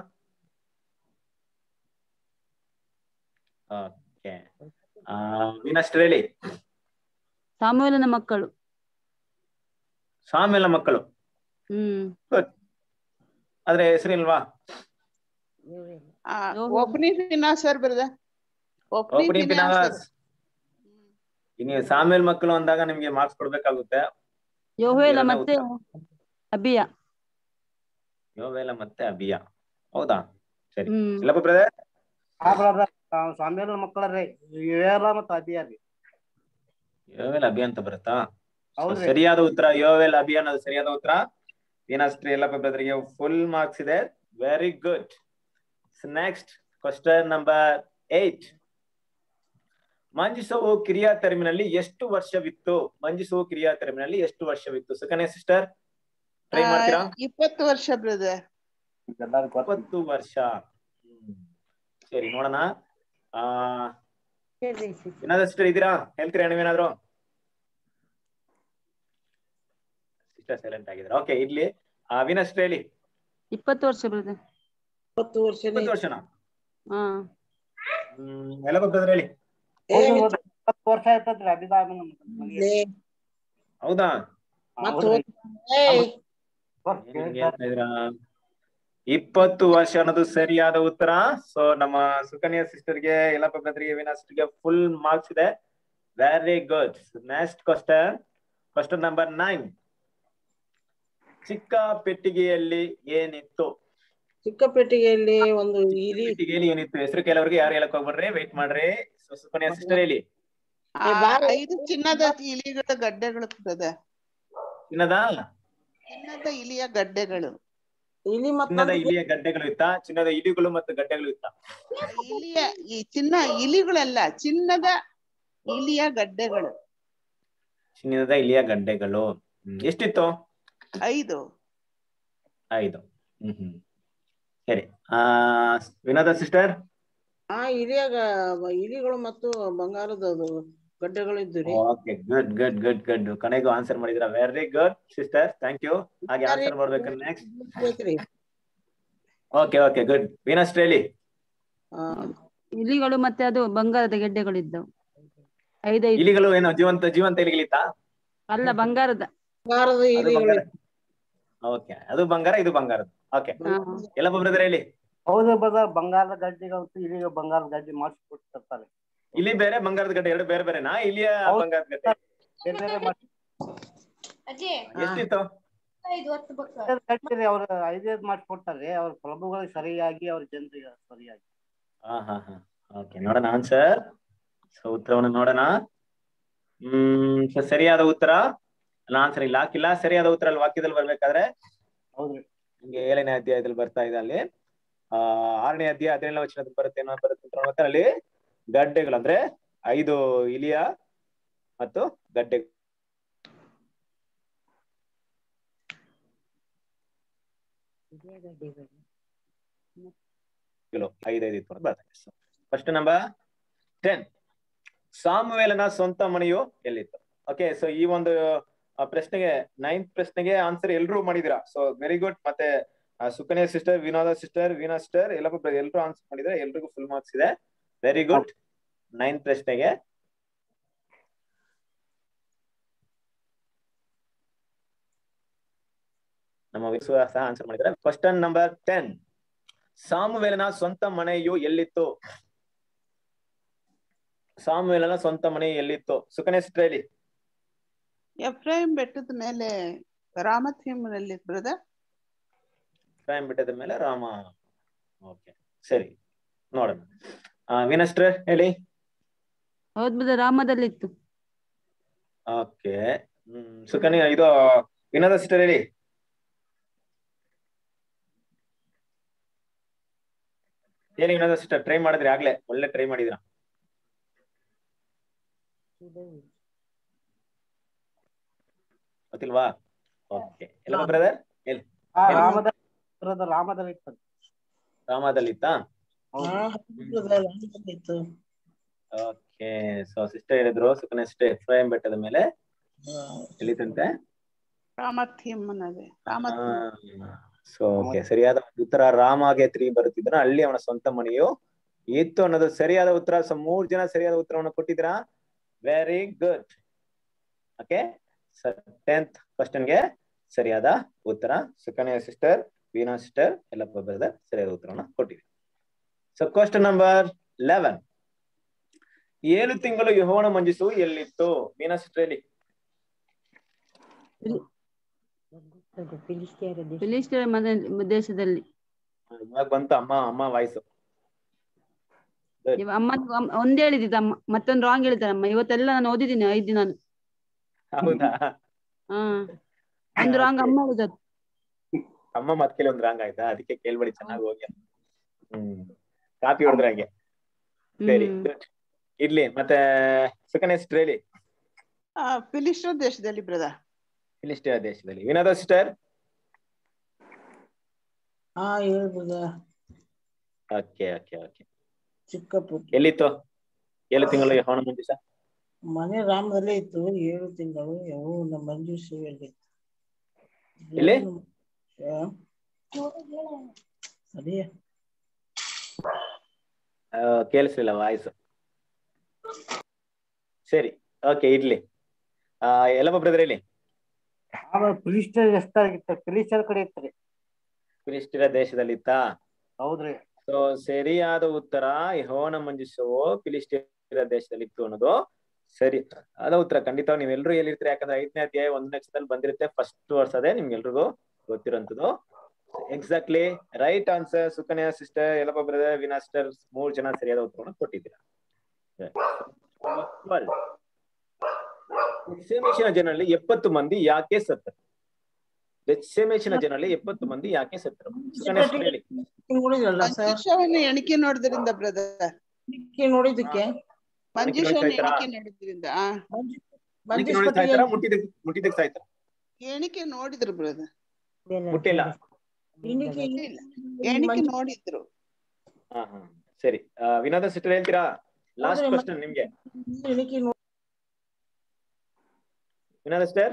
ಓಕೆ ವಿನಸ್ಟರ್ ಹೇಳಿ ಸಾಮೂಲನ ಮಕ್ಕಳು ಸ್ವಾಮಿಯಲ್ಲ ಮಕ್ಕಳು ಹ್ಮ್ ಆದ್ರೆ ಹೆಸರಿಲ್ವಾ ಆ, ಓಹೋ. ಒಬ್ನಿ ಫಿನಾಸರ್ ಬ್ರದರ್ ಒಬ್ನಿ ಒಬ್ಬನಿ ಫಿನಾಸರ್ ನೀವು ಸಾಮೇಲ್ ಮಕ್ಕಳು ಅಂದಾಗ ನಿಮ್ಗೆ ಮಾರ್ಕ್ಸ್ ಕೊಡ್ಬೇಕಾಗುತ್ತೆ ಯೋವೇಲ ಇವೆಲ್ಲ ಮತ್ತೆ ಅಬಿಯ ಯೋವೇಲ ಮತ್ತೆ ಅಬಿಯ ಹೌದಾ ಸರಿ ಹ್ಮ್ ಇಲ್ಲಪ್ಪ ಬ್ರದರ್ ಹಾ ಬ್ರದರ್ ಸ್ವಾಮಿಯವ್ರ ಮಕ್ಕಳರ್ರಿ ಇವೆಲ್ಲ ಮತ್ತ ಅದಿಯ ರೀ ಯೋವೇಲ್ ಅಭಿ ಅಂತ ಬರುತ್ತಾ So, ಹೌದ್ರಿ. ಸರಿಯಾದ ಉತ್ತರ ಯೋವೇಲ್ ಅಭಿ ಅನ್ನೋದು ಸರಿಯಾದ ಉತ್ತರ ಏನಷ್ಟೇ ಎಲ್ಲಪ್ಪ ಬ್ರದರ್ಗೆ ಫುಲ್ ಮಾರ್ಕ್ಸ್ ಇದೆ very good next question number eight ಮಂಜಿಸುವ ಕ್ರಿಯಾ ಟರ್ಮಿನಲ್ಲಿ ಎಷ್ಟು ವರ್ಷವಿತ್ತು ಮಂಜಿಸುವ ಕ್ರಿಯಾ ಟರ್ಮಿನಲ್ಲಿ ಎಷ್ಟು ವರ್ಷವಿತ್ತು ಸುಕನ್ಯಾ ಸಿಸ್ಟರ್ ಟ್ರೈ ಮಾಡ್ತೀರಾ ಇಪ್ಪತ್ತು ವರ್ಷ ಬ್ರದರ್ ಎಲ್ಲಾರು ಗೊತ್ತ ಇಪ್ಪತ್ತು ವರ್ಷ ಹ್ಮ್. ಸರಿ ನೋಡೋಣ ಆ ಏನಾದ್ರು ಸಿಸ್ಟರ್ ಇದ್ದೀರಾ ಹೇಳ್ತೀರಾ ನೀವೇನಾದ್ರು ಸಿಸ್ಟರ್ ಸೈಲೆಂಟ್ ಆಗಿದ್ದಾರೆ ಓಕೆ ಇರ್ಲಿ ಆ ವಿನಸ್ಟ್ ಹೇಳಿ ಇಪ್ಪತ್ತು ವರ್ಷ ಬ್ರದರ್ ಇಪ್ಪತ್ತು ವರ್ಷನೇ ಇಪ್ಪತ್ತು ವರ್ಷನಾ ಹಾ ಹ್ಮ್ ಎಲ್ಲ ಬ್ರದರ್ ಹೇಳಿ ಹೌದು ನೋಡ್ರಿ, ಇಪ್ಪತ್ತು ವರ್ಷ ಆಯ್ತದ್ರಿ ಅಭಿದಾನ ಲೇ, ಹೌದಾ ಮತ್ತ್ ಹೋದ್- ಏಯ್, ಏನ್ ಹಿಂಗ್ ಹೇಳ್ತಾ ಇದೀರಾ? ಇಪ್ಪತ್ತು ವರ್ಷ ಅನ್ನೋದು ಸರಿಯಾದ ಉತ್ತರ ಸೊ ನಮ್ಮ ಸುಕನ್ಯಾ ಸಿಸ್ಟರ್ಗೆ ಯಲ್ಲಪ್ಪ ಬ್ರದರ್ಗೆ ವಿನಾಸ್ಟರ್ಗೆ ಫುಲ್ ಮಾರ್ಕ್ಸ್ ಇದೆ very good next question question number nine ಚಿಕ್ಕ ಪೆಟ್ಟಿಗೆಯಲ್ಲಿ ಏನಿತ್ತು ಚಿಕ್ಕ ಪೆಟ್ಟಿಗೆಯಲ್ಲಿ ಒಂದು ಇಲಿ ಪೆಟ್ಟಿಗೆಯಲ್ಲಿ ಏನಿತ್ತು ಹೆಸರು ಕೆಲವರಿಗೆ ಯಾರು ಹೇಳಕ್ ಹೋಗ್ಬೇಡ್ರಿ ವೇಟ್ ಮಾಡ್ರಿ ಸೊ ಸುಕನ್ಯಾ ಸಿಸ್ಟರ್ ಹೇಳಿ ಆ, ಏ, ಬಾರೆ. ಐದು ಚಿನ್ನದ ಇಲಿಗಳ ಗಡ್ಡೆಗಳು ಬ್ರದರ್ ಚಿನ್ನದ ಚಿನ್ನದ ಇಲಿಯ ಗಡ್ಡೆಗಳು ಇಲಿ ಚಿನ್ನದ ಮತ್ತೊಂದು ಇಲಿಯ ಗಡ್ಡೆಗಳು ಇತ್ತ ಚಿನ್ನದ ಇಲಿಗಳು ಮತ್ತು ಗಡ್ಡೆಗಳು ಇತ್ತ ಇಲಿಯ ಈ ಚಿನ್ನ ಇಲಿಗಳಲ್ಲ ಚಿನ್ನದ ಇಲಿಯ ಗಡ್ಡೆಗಳು ಚಿನ್ನದ ಇಲಿಯ ಗಡ್ಡೆಗಳು ಹ್ಮ್. ಎಷ್ಟಿತ್ತು ಐದು ಐದು ಹ್ಮ್ ಹ್ಮ್ ಸರಿ ಆ ವಿನೋದ ಸಿಸ್ಟರ್ ಆ ಇಲಿಯ ಗ- ಇಲಿಗಳು ಮತ್ತು ಬಂಗಾರದ ಅದು ಗಡ್ಡೆಗಳು ಇದ್ದು ರೀ okay good good good good ಕೊನೆಗೂ ಆನ್ಸರ್ ಮಾಡಿದ್ರ very good sister thank you ಹಾಗೆ ಆನ್ಸರ್ ಮಾಡ್ಬೇಕು ನೆಕ್ಸ್ಟ್ ಬೇಕ್ರಿ ಓಕೆ ಓಕೆ ಗುಡ್ ವೀನಸ್ ಹೇಳಿ ಆ, ಇಲಿಗಳು ಮತ್ತೆ ಅದು ಬಂಗಾರದ ಗೆಡ್ಡೆಗಳು ಇದ್ದವು ಐದೈದು ಇಲಿಗಳು ಏನೋ ಜೀವಂತ ಜೀವಂತ ಇಲಿಗಳಿತ್ತಾ ಅಲ್ಲ ಬಂಗಾರದ ಬಂಗಾರದ ಅದು ಇಲಿಗಳು ಬಂಗಾರ ಓಕೆ ಅದು ಬಂಗಾರ ಇದು ಬಂಗಾರದ ಓಕೆ ಹಾ. ಎಲ್ಲ ಬ್ರದರ್ ಹೇಳಿ ಹೌದು ಬ್ರದರ್ ಬಂಗಾರದ ಗಡ್ಡೆಗಂತೂ ಇಲ್ಲಿಗ ಬಂಗಾರದ ಗಡ್ಡೆ ಮಾಡಿಸಿ ಕೊಟ್ಟಿರ್ತಾರೆ ಇಲ್ಲಿ ಬೇರೆ ಬಂಗಾರದ ಗಡ್ಡೆ ಎರಡು ಬೇರೆ ಬೇರೆನಾ ಇಲಿಯ ಹೌದು. ಬಂಗಾರದ ಗಡ್ಡೆ ಬೇರೆ ಬೇರೆ ಮಾಡಿ ಎಷ್ಟಿತ್ತು ಗಡ್ಡೆ ರೀ ಅವ್ರ ಐದೈದು ಮಾಡಿ ಕೊಡ್ತಾರೆ ಅವ್ರ ಪ್ರಭುಗಳಿಗೆ ಸರಿಯಾಗಿ ಅವ್ರ ಜನರಿಗೆ ಸರಿಯಾಗಿ ಹಾ ಹಾ ಹಾ ಓಕೆ ನೋಡೋಣ ಆನ್ಸರ್ ಸೊ ಉತ್ತರವನ್ನು ನೋಡೋಣ ಹ್ಮ್ so ಸರಿಯಾದ ಉತ್ತರ ಅಲ್ಲ ಆನ್ಸರ್ ಇಲ್ಲ ಹಾಕಿಲ್ಲ ಸರಿಯಾದ ಉತ್ತರ ಅಲ್ಲಿ ವಾಕ್ಯದಲ್ಲಿ ಬರ್ಬೇಕಾದ್ರೆ ಹೌದ್ರಿ ನಿಮ್ಗೆ ಏಳನೇ ಅಧ್ಯಾಯದಲ್ಲಿ ಬರ್ತಾ ಇದೆ ಅಲ್ಲಿ ಆ ಆರನೇ ಅಧ್ಯಾಯ ಹದಿನೇಳನೇ ವಚನದಲ್ಲಿ ಬರುತ್ತೆ ಏನೋ ಬರುತ್ತೆ ಅಂತ ನೋಡ್ತಾರೆ ಅಲ್ಲಿ ಗಡ್ಡೆಗಳು ಅಂದ್ರೆ ಐದು ಇಲಿಯ ಮತ್ತು ಗಡ್ಡೆ ಐದೈದು ಇತ್ತು ಅಂತ ಬರ್ತದೆ ಫಸ್ಟ್ ನಂಬರ್ ಟೆನ್ ಸಾಮುವೇಲನ ಸ್ವಂತ ಮನೆಯು ಎಲ್ಲಿತ್ತು ಓಕೆ ಸೊ ಈ ಒಂದು ಆ, ಪ್ರಶ್ನೆಗೆ ನೈನ್ತ್ ಪ್ರಶ್ನೆಗೆ ಆನ್ಸರ್ ಎಲ್ರೂ ಮಾಡಿದಿರಾ ಸೊ ವೆರಿ ಗುಡ್ ಮತ್ತೆ ಆ, Sukanya sister Vinoda sister Veena sister ಎಲ್ಲ ಎಲ್ರು ಆನ್ಸರ್ ಮಾಡಿದ್ರೆ ಎಲ್ರಿಗೂ ಫುಲ್ ಮಾರ್ಕ್ಸ್ ಇದೆ ವೆರಿ ಗುಡ್ ನೈನ್ತ್ ಪ್ರಶ್ನೆಗೆ ನಮ್ಮ ವಿಶ್ವಾಸ ಆನ್ಸರ್ ಮಾಡಿದ್ರೆ ಕ್ವಶನ್ ನಂಬರ್ ಟೆನ್ ಸಾಮುವೇಲನ ಸ್ವಂತ ಮನೆಯು ಎಲ್ಲಿತ್ತು ಸಾಮುವೇಲನ ಸ್ವಂತ ಮನೆ ಎಲ್ಲಿತ್ತು ಸುಕನ್ಯಾ ಸಿಸ್ಟರ್ ಹೇಳಿ ಎಫ್ರಾಯಿಂ ಬೆಟ್ಟದ ಮೇಲೆ ರಾಮಥೀಮನಲ್ಲಿ ಬ್ರದರ್ ಟೈಮ್ ಬಿಟ್ಟದ ಮೇಲೆ ರಾಮ ಓಕೆ ಸರಿ ನೋಡೋಣ ವಿನಸ್ಟ್ರ್ ಹೇಳಿ ಹೌದ್ ಬ್ರದರ್ ರಾಮದಲ್ಲಿತ್ತು ಓಕೆ ಹ್ಮ್ ಸುಕನ್ಯಾ ಇದು ವಿನೋದ ಸಿಸ್ಟರ್ ಹೇಳಿ ಹೇಳಿ ವಿನೋದ ಸಿಸ್ಟರ್ ಟ್ರೈ ಮಾಡಿದ್ರಿ ಆಗ್ಲೇ ಒಳ್ಳೆ ಟ್ರೈ ಮಾಡಿದ್ರ ಗೊತ್ತಿಲ್ವಾ ಓಕೆ ಎಲ್ಲ ಬ್ರದರ್ ಆ, ರಾಮದಲ್ಲಿ brother, ರಾಮದಲ್ಲಿ ಇತ್ತು ರಾಮದಲ್ಲಿತ್ತಾ ಹೌದು. ಹಾ, ಹೌದು brother, ರಾಮದಲ್ಲಿತ್ತು. ಓಕೆ ಸೊ ಸಿಸ್ಟರ್ ಹೇಳಿದ್ರು ಸುಕನ್ಯಾ ಸಿಸ್ಟರ್ ಎಫ್ರಾಯಿಂ ಬೆಟ್ಟದ ಮೇಲೆ ಹಾ. ಎಲ್ಲಿತಂತೆ ರಾಮಥ್ಯಂ ಅನ್ನೋದೇ ರಾಮಥ್ಯಂ ಸೊ ಓಕೆ ಸರಿಯಾದ ಉತ್ತರ ರಾಮಗೆ ತಿರುಗಿ ಬರುತ್ತಿದ್ದನು ಅಲ್ಲಿ ಅವನ ಸ್ವಂತ ಮನೆಯು ಇತ್ತು ಅನ್ನೋದು ಸರಿಯಾದ ಉತ್ತರ ಸೊ ಮೂರ್ ಜನ ಸರಿಯಾದ ಉತ್ತರವನ್ನು ಕೊಟ್ಟಿದ್ದೀರಾ ವೆರಿ ಗುಡ್ ಓಕೆ ಟೆಂತ್ ಕ್ವಶನ್ಗೆ ಸರಿಯಾದ ಉತ್ತರ ಸುಕನ್ಯಾ ಸಿಸ್ಟರ್ ವೀಣಾ ಸಿಸ್ಟರ್ ಎಲ್ಲ ಬ್ರದರ್ ಸರಿಯಾದ ಉತ್ತರವನ್ನು ಕೊಟ್ಟಿವಿ ಸೊ ಕ್ವಶನ್ ನಂಬರ್ ಲೆವೆನ್ ಏಳು ತಿಂಗಳು ಯಹೋವನ ಮಂಜಿಸು ಎಲ್ಲಿತ್ತು ವೀಣಾ ಸಿಸ್ಟರ್ ಹೇಳಿ ಫಿಲಿಸ್ಟಿಯರ ಮನೆ ದೇಶದಲ್ಲಿ ಇವಾಗ ಬಂತು ಅಮ್ಮ ಅಮ್ಮ ವಾಯ್ಸು ಇವ ಅಮ್ಮ ಅಮ್ಮ- ಒಂದೇ ಹೇಳಿದ್ದು ಅಮ್ಮ ಮತ್ತೊಂದು ರಾಂಗ್ ಹೇಳಿದ್ದಾರೆ ಅಮ್ಮ ಇವತ್ತೆಲ್ಲ ನಾನು ಓದಿದ್ದೀನಿ ಐದು ದಿನ ಹೌದಾ ಹಾ ಒಂದು ರಾಂಗ್ ಅಮ್ಮ ಹೇಳಿದದ್ದು ಅಮ್ಮ ಮತ್ ಕೇಳಿ ಒಂದ್ ರಾಂಗ್ ಆಯ್ತಾ ಅದಕ್ಕೆ ಕೇಳ್ಬೇಡಿ ಚೆನ್ನಾಗಿ ಹೋಗಿ ಹ್ಮ್ ಕಾಪಿ ಹೊಡೆದ್ರೆ ಹಂಗೆ ಸರಿ ಹ್ಮ್. good. ಇರ್ಲಿ ಮತ್ತೆ ಸುಕನ್ಯಾ ಸಿಸ್ಟರ್ ಹೇಳಿ ಆ, ಫಿಲಿಸ್ಟರ್ ದೇಶದಲ್ಲಿ ಬ್ರದರ್ ಫಿಲಿಸ್ಟಿಯಾ ದೇಶದಲ್ಲಿ ವಿನೋದ ಸಿಸ್ಟರ್ ಹಾ ಹೇಳ್ಬೋದ ಓಕೆ ಓಕೆ ಓಕೆ ಚಿಕ್ಕ ಪುಟ್ಟ ಎಲ್ಲಿತ್ತು ಏಳು ತಿಂಗಳು ಯಹೋವನ ಮಂಜೂಷ ಮನೆ ರಾಮದಲ್ಲೇ ಇತ್ತು ಏಳು ತಿಂಗಳು ಯಾವ ನಮ್ಮ ಮಂಜು ಸೇವೆಯಲ್ಲಿ ಎಲ್ಲಿ? ಸರಿ ಕೇಳಿಸ್ಲಿಲ್ಲ ವಾಯ್ಸ್ ಸರಿ ಓಕೆ ಇರ್ಲಿ ಆ ಎಲ್ಲಪ್ಪ ಬ್ರದರ್ ಹೇಳಿ ಆಮೇಲೆ ಫಿಲಿಸ್ಟರ್ ಎಷ್ಟಾಗಿತ್ತು ಫಿಲಿಸ್ಟರ್ ಕಡೆ ಇತ್ತು ಫಿಲಿಸ್ಟಿಯಾ ದೇಶದಲ್ಲಿ ಇತ್ತಾ ಹೌದ್ರಿ ಸೊ ಸರಿಯಾದ ಉತ್ತರ ಯಹೋವನ ಮಂಜುಷವು ಫಿಲಿಸ್ಟಿಯಾ ದೇಶದಲ್ಲಿ ಇತ್ತು ಅನ್ನೋದು ಸರಿ ಅದ ಉತ್ತರ ಖಂಡಿತ ನೀವೆಲ್ಲರೂ ಎಲ್ಲಿರ್ತೀರಿ ಯಾಕಂದ್ರೆ ಐದನೇ ಅಧ್ಯಾಯ ಒಂದನೇ ಅಕ್ಷರದಲ್ಲಿ ಬಂದಿರುತ್ತೆ ಫಸ್ಟ್ ವರ್ಷ ಅದೇ ನಿಮ್ಗೆಲ್ರಿಗೂ ಗೊತ್ತಿರೋಂಥದ್ದು exactly right answer Sukanya sister Yellappa brother Veena sister ಮೂರ್ ಜನ ಸರಿಯಾದ ಉತ್ತರವನ್ನು ಕೊಟ್ಟಿದ್ದೀರಾ ದಶಮೇಶಿನ ಜನರಲ್ಲಿ ಎಪ್ಪತ್ತು ಮಂದಿ ಯಾಕೆ ಸತ್ತರು ದಶಮೇಶಿನ ಜನರಲ್ಲಿ ಎಪ್ಪತ್ತು ಮಂದಿ ಯಾಕೆ ಸತ್ತರು ಸುಕನ್ಯಾ sister ಹೇಳಿ ನೋಡಿದ್ರಲ್ಲ ಸರ್ ಮಂಜುಷವನ್ನು ಎಣಿಕೆ ನೋಡಿದ್ರಿಂದ ಬ್ರದರ್ ನೋಡಿದಕ್ಕೆ ಮಂಜುಷವನ್ನು ಸಾಯ್ತಾರಾ? ಎಣಿಕೆ ನೋಡಿದ್ರಿಂದ ಆ, ಅದಕ್ಕೆ ನೋಡಿ ಸಾಯ್ತಾರ ಮುಟ್ಟಿದಕ್ ಮುಟ್ಟಿದಕ್ ಸಾಯ್ತಾರ ಎಣಿಕೆ ನೋಡಿದ್ರು ಬ್ರದರ್ ಮುಟ್ಟಿಲ್ಲ ಎಣಿಕೆ ಎಣಿಕೆ ನೋಡಿದ್ರು ಹಾ ಹಾ ಸರಿ ಆ, ವಿನೋದ ಸಿಸ್ಟರ್ ಹೇಳ್ತೀರಾ ಲಾಸ್ಟ್ ಹೌದ್ರಿ, ಕ್ವಶನ್ ನಿಮ್ಗೆ ಎಣಿಕೆ ನೋಡಿ ವಿನೋದ ಸಿಸ್ಟರ್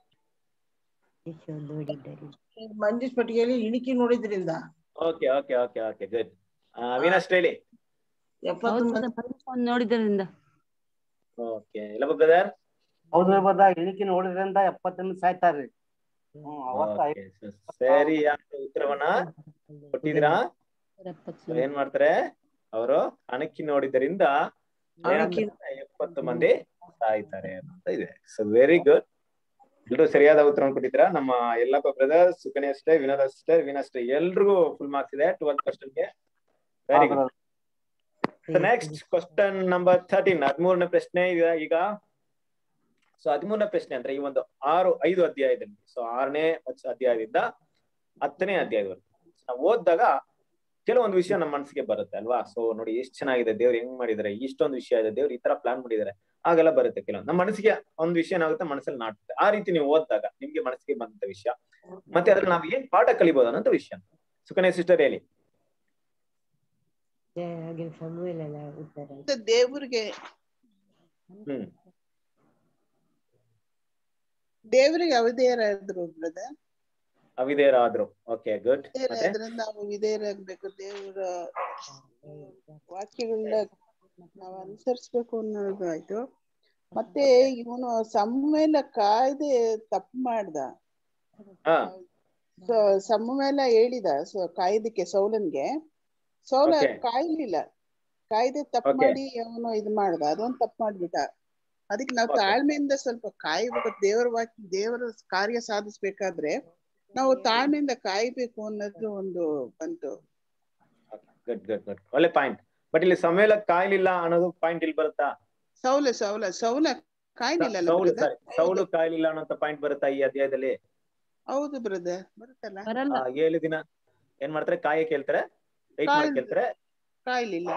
ಮಂಜುಷ್ ಪಟ್ಟಿಗೆಯಲ್ಲಿ ಇಣಿಕೆ ನೋಡಿದ್ರಿಂದ okay okay okay okay good Veena sister ಹೇಳಿ ಎಪ್ಪತ್ತು ಹೌದು ಮಂದಿ brother, ಪರೀಕ್ಷೆ ನೋಡಿದ್ರಿಂದ ಓಕೆ ಎಲ್ಲಪ್ಪ ಬ್ರದರ್ ಹೌದ್ರಿ ಬದ ಎಣಿಕೆ ನೋಡಿದ್ರಿಂದ ಎಪ್ಪತ್ತೊಂದು ಸಾಯ್ತಾರ್ರಿ ಹ್ಮ್ ಅವತ್ತ ಓಕೆ ಸರಿಯಾದ ಉತ್ತರವನ್ನ ಕೊಟ್ಟಿದ್ದೀರಾ So, ಏನ್ ಮಾಡ್ತಾರೆ ಅವರು ಅಣಕಿ ನೋಡಿದ್ದರಿಂದ ಅಣಕಿ- ಏನಾಗ್ತದೆ? ಎಪ್ಪತ್ತು ಮಂದಿ ಸಾಯ್ತಾರೆ ಅಂತ ಇದೆ ಸೊ ವೆರಿ ಗುಡ್ ಎಲ್ರು ಸರಿಯಾದ ಉತ್ತರವನ್ನು ಕೊಟ್ಟಿದ್ದೀರಾ ನಮ್ಮ Yellappa brother Sukanya sister Vinoda sister Veena sister ಎಲ್ರಿಗೂ ಫುಲ್ ಮಾರ್ಕ್ಸ್ ಇದೆ ಟ್ವೆಲ್ತ್ ಕ್ವಶನ್ಗೆ very good next question number thirteen ಹದಿಮೂರನೇ ಪ್ರಶ್ನೆ ಇದೆ ಈಗ ಸೊ ಹದಿಮೂರನೇ ಪ್ರಶ್ನೆ ಅಂದ್ರೆ ಈ ಒಂದು ಆರು ಐದು ಅಧ್ಯಾಯದಲ್ಲಿ ಸೊ ಆರನೇ ಅಧ್ಯಾಯದಿಂದ ಹತ್ತನೇ ಅಧ್ಯಾಯದವರೆಗೆ ನಾವು ಓದಿದಾಗ ಕೆಲವೊಂದು ವಿಷಯ ನಮ್ಮ ಮನಸ್ಸಿಗೆ ಬರುತ್ತೆ ಅಲ್ವಾ ಸೊ ನೋಡಿ ಎಷ್ಟ್ ಚೆನ್ನಾಗಿದೆ ದೇವ್ರು ಹೆಂಗ್ ಮಾಡಿದಾರೆ ಇಷ್ಟೊಂದು ವಿಷಯ ಇದೆ ದೇವ್ರು ಈ ತರ ಪ್ಲಾನ್ ಮಾಡಿದಾರೆ ಆಗೆಲ್ಲ ಬರುತ್ತೆ ಕೆಲವೊಂದು ನಮ್ಮ ಮನಸ್ಸಿಗೆ ಒಂದು ವಿಷಯ ಏನಾಗುತ್ತೆ ಮನಸ್ಸಲ್ಲಿ ನಾಟುತ್ತೆ ಆ ರೀತಿ ನೀವು ಓದಿದಾಗ ನಿಮ್ಗೆ ಮನಸ್ಸಿಗೆ ಬಂದಂತ ವಿಷಯ ಮತ್ತೆ ಅದ್ರಲ್ಲಿ ನಾವು ಏನ್ ಪಾಠ ಕಲಿಬಹುದು ಅನ್ನೋಂಥ ವಿಷಯ ಸುಕನ್ಯಾ ಸಿಸ್ಟರ್ ಹೇಳಿ ಮತ್ತೆ ದೇವ್ರಿಗೆ ಹ್ಮ್ ದೇವ್ರಿಗೆ ಅವಿಧೇಯರಾದ್ರು ಬ್ರದರ್ ಅವಿದೇರಾದ್ರು ಓಕೆ ಗುಡ್ ಮತ್ತೆ ಅದರಿಂದ ನಾವು ವಿಧೇಯರಾಗ್ಬೇಕು ದೇವರ ವಾಕ್ಯಗಳನ್ನ ನಾವು ಅನುಸರಿಸ್ಬೇಕು ಅನ್ನೋದು ಆಯ್ತು ಮತ್ತೆ ಇವನು ಸಮ್ಮೇಲ ಕಾಯ್ದೆ ತಪ್ಪು ಮಾಡ್ದ ಹಾ ಸೊ ಸಮುವೇಲ ಹೇಳಿದ ಸೊ ಕಾಯ್ದಕ್ಕೆ ಸೌಲನ್ಗೆ ಸೌಲ Okay. ಕಾಯ್ಲಿಲ್ಲ ಕಾಯ್ದೆ ತಪ್ಪು Okay. ಮಾಡಿ ಅವನು ಇದು ಮಾಡ್ದ ಅದೊಂದು ತಪ್ಪು ಮಾಡ್ಬಿಟ್ಟ ಅದಕ್ಕೆ ನಾವು Okay. ತಾಳ್ಮೆಯಿಂದ ಸ್ವಲ್ಪ ಕಾಯ್ಬೇಕು ದೇವರ ವಾಕ್ಯ ದೇವರ ಕಾರ್ಯ ಸಾಧಿಸ್ಬೇಕಾದ್ರೆ ನಾವು ತಾಳ್ಮೆಯಿಂದ ಕಾಯ್ಬೇಕು ಅನ್ನೋದು ಒಂದು ಬಂತು ಗುಡ್ ಗುಡ್ ಗುಡ್ ಒಳ್ಳೆ ಪಾಯಿಂಟ್ ಬಟ್ ಇಲ್ಲಿ ಸಮಯಲ ಕಾಯ್ಲಿಲ್ಲ ಅನ್ನೋದು ಪಾಯಿಂಟ್ ಇಲ್ಲಿ ಬರುತ್ತಾ ಸೌಲ ಸೌಲ ಸೌಲ ಕಾಯ್ಲಿಲ್ಲ ಸೌಲು ಸಾರಿ ಸೌಲು ಕಾಯ್ಲಿಲ್ಲ ಅನ್ನೋಂತ ಪಾಯಿಂಟ್ ಬರುತ್ತಾ ಈ ಅಧ್ಯಾಯದಲ್ಲಿ ಹೌದು ಬ್ರದರ್ ಬರುತ್ತಲ್ಲ ಬರಲ್ಲ ಆ, ಏಳು ದಿನ ಏನ್ ಮಾಡ್ತಾರೆ ಕಾಯ ಕೇಳ್ತಾರೆ ವೆಯ್ಟ್ ಮಾಡಿ ಕಾಯ್ದು. ಕೇಳ್ತಾರೆ ಕಾಯ್ಲಿಲ್ಲ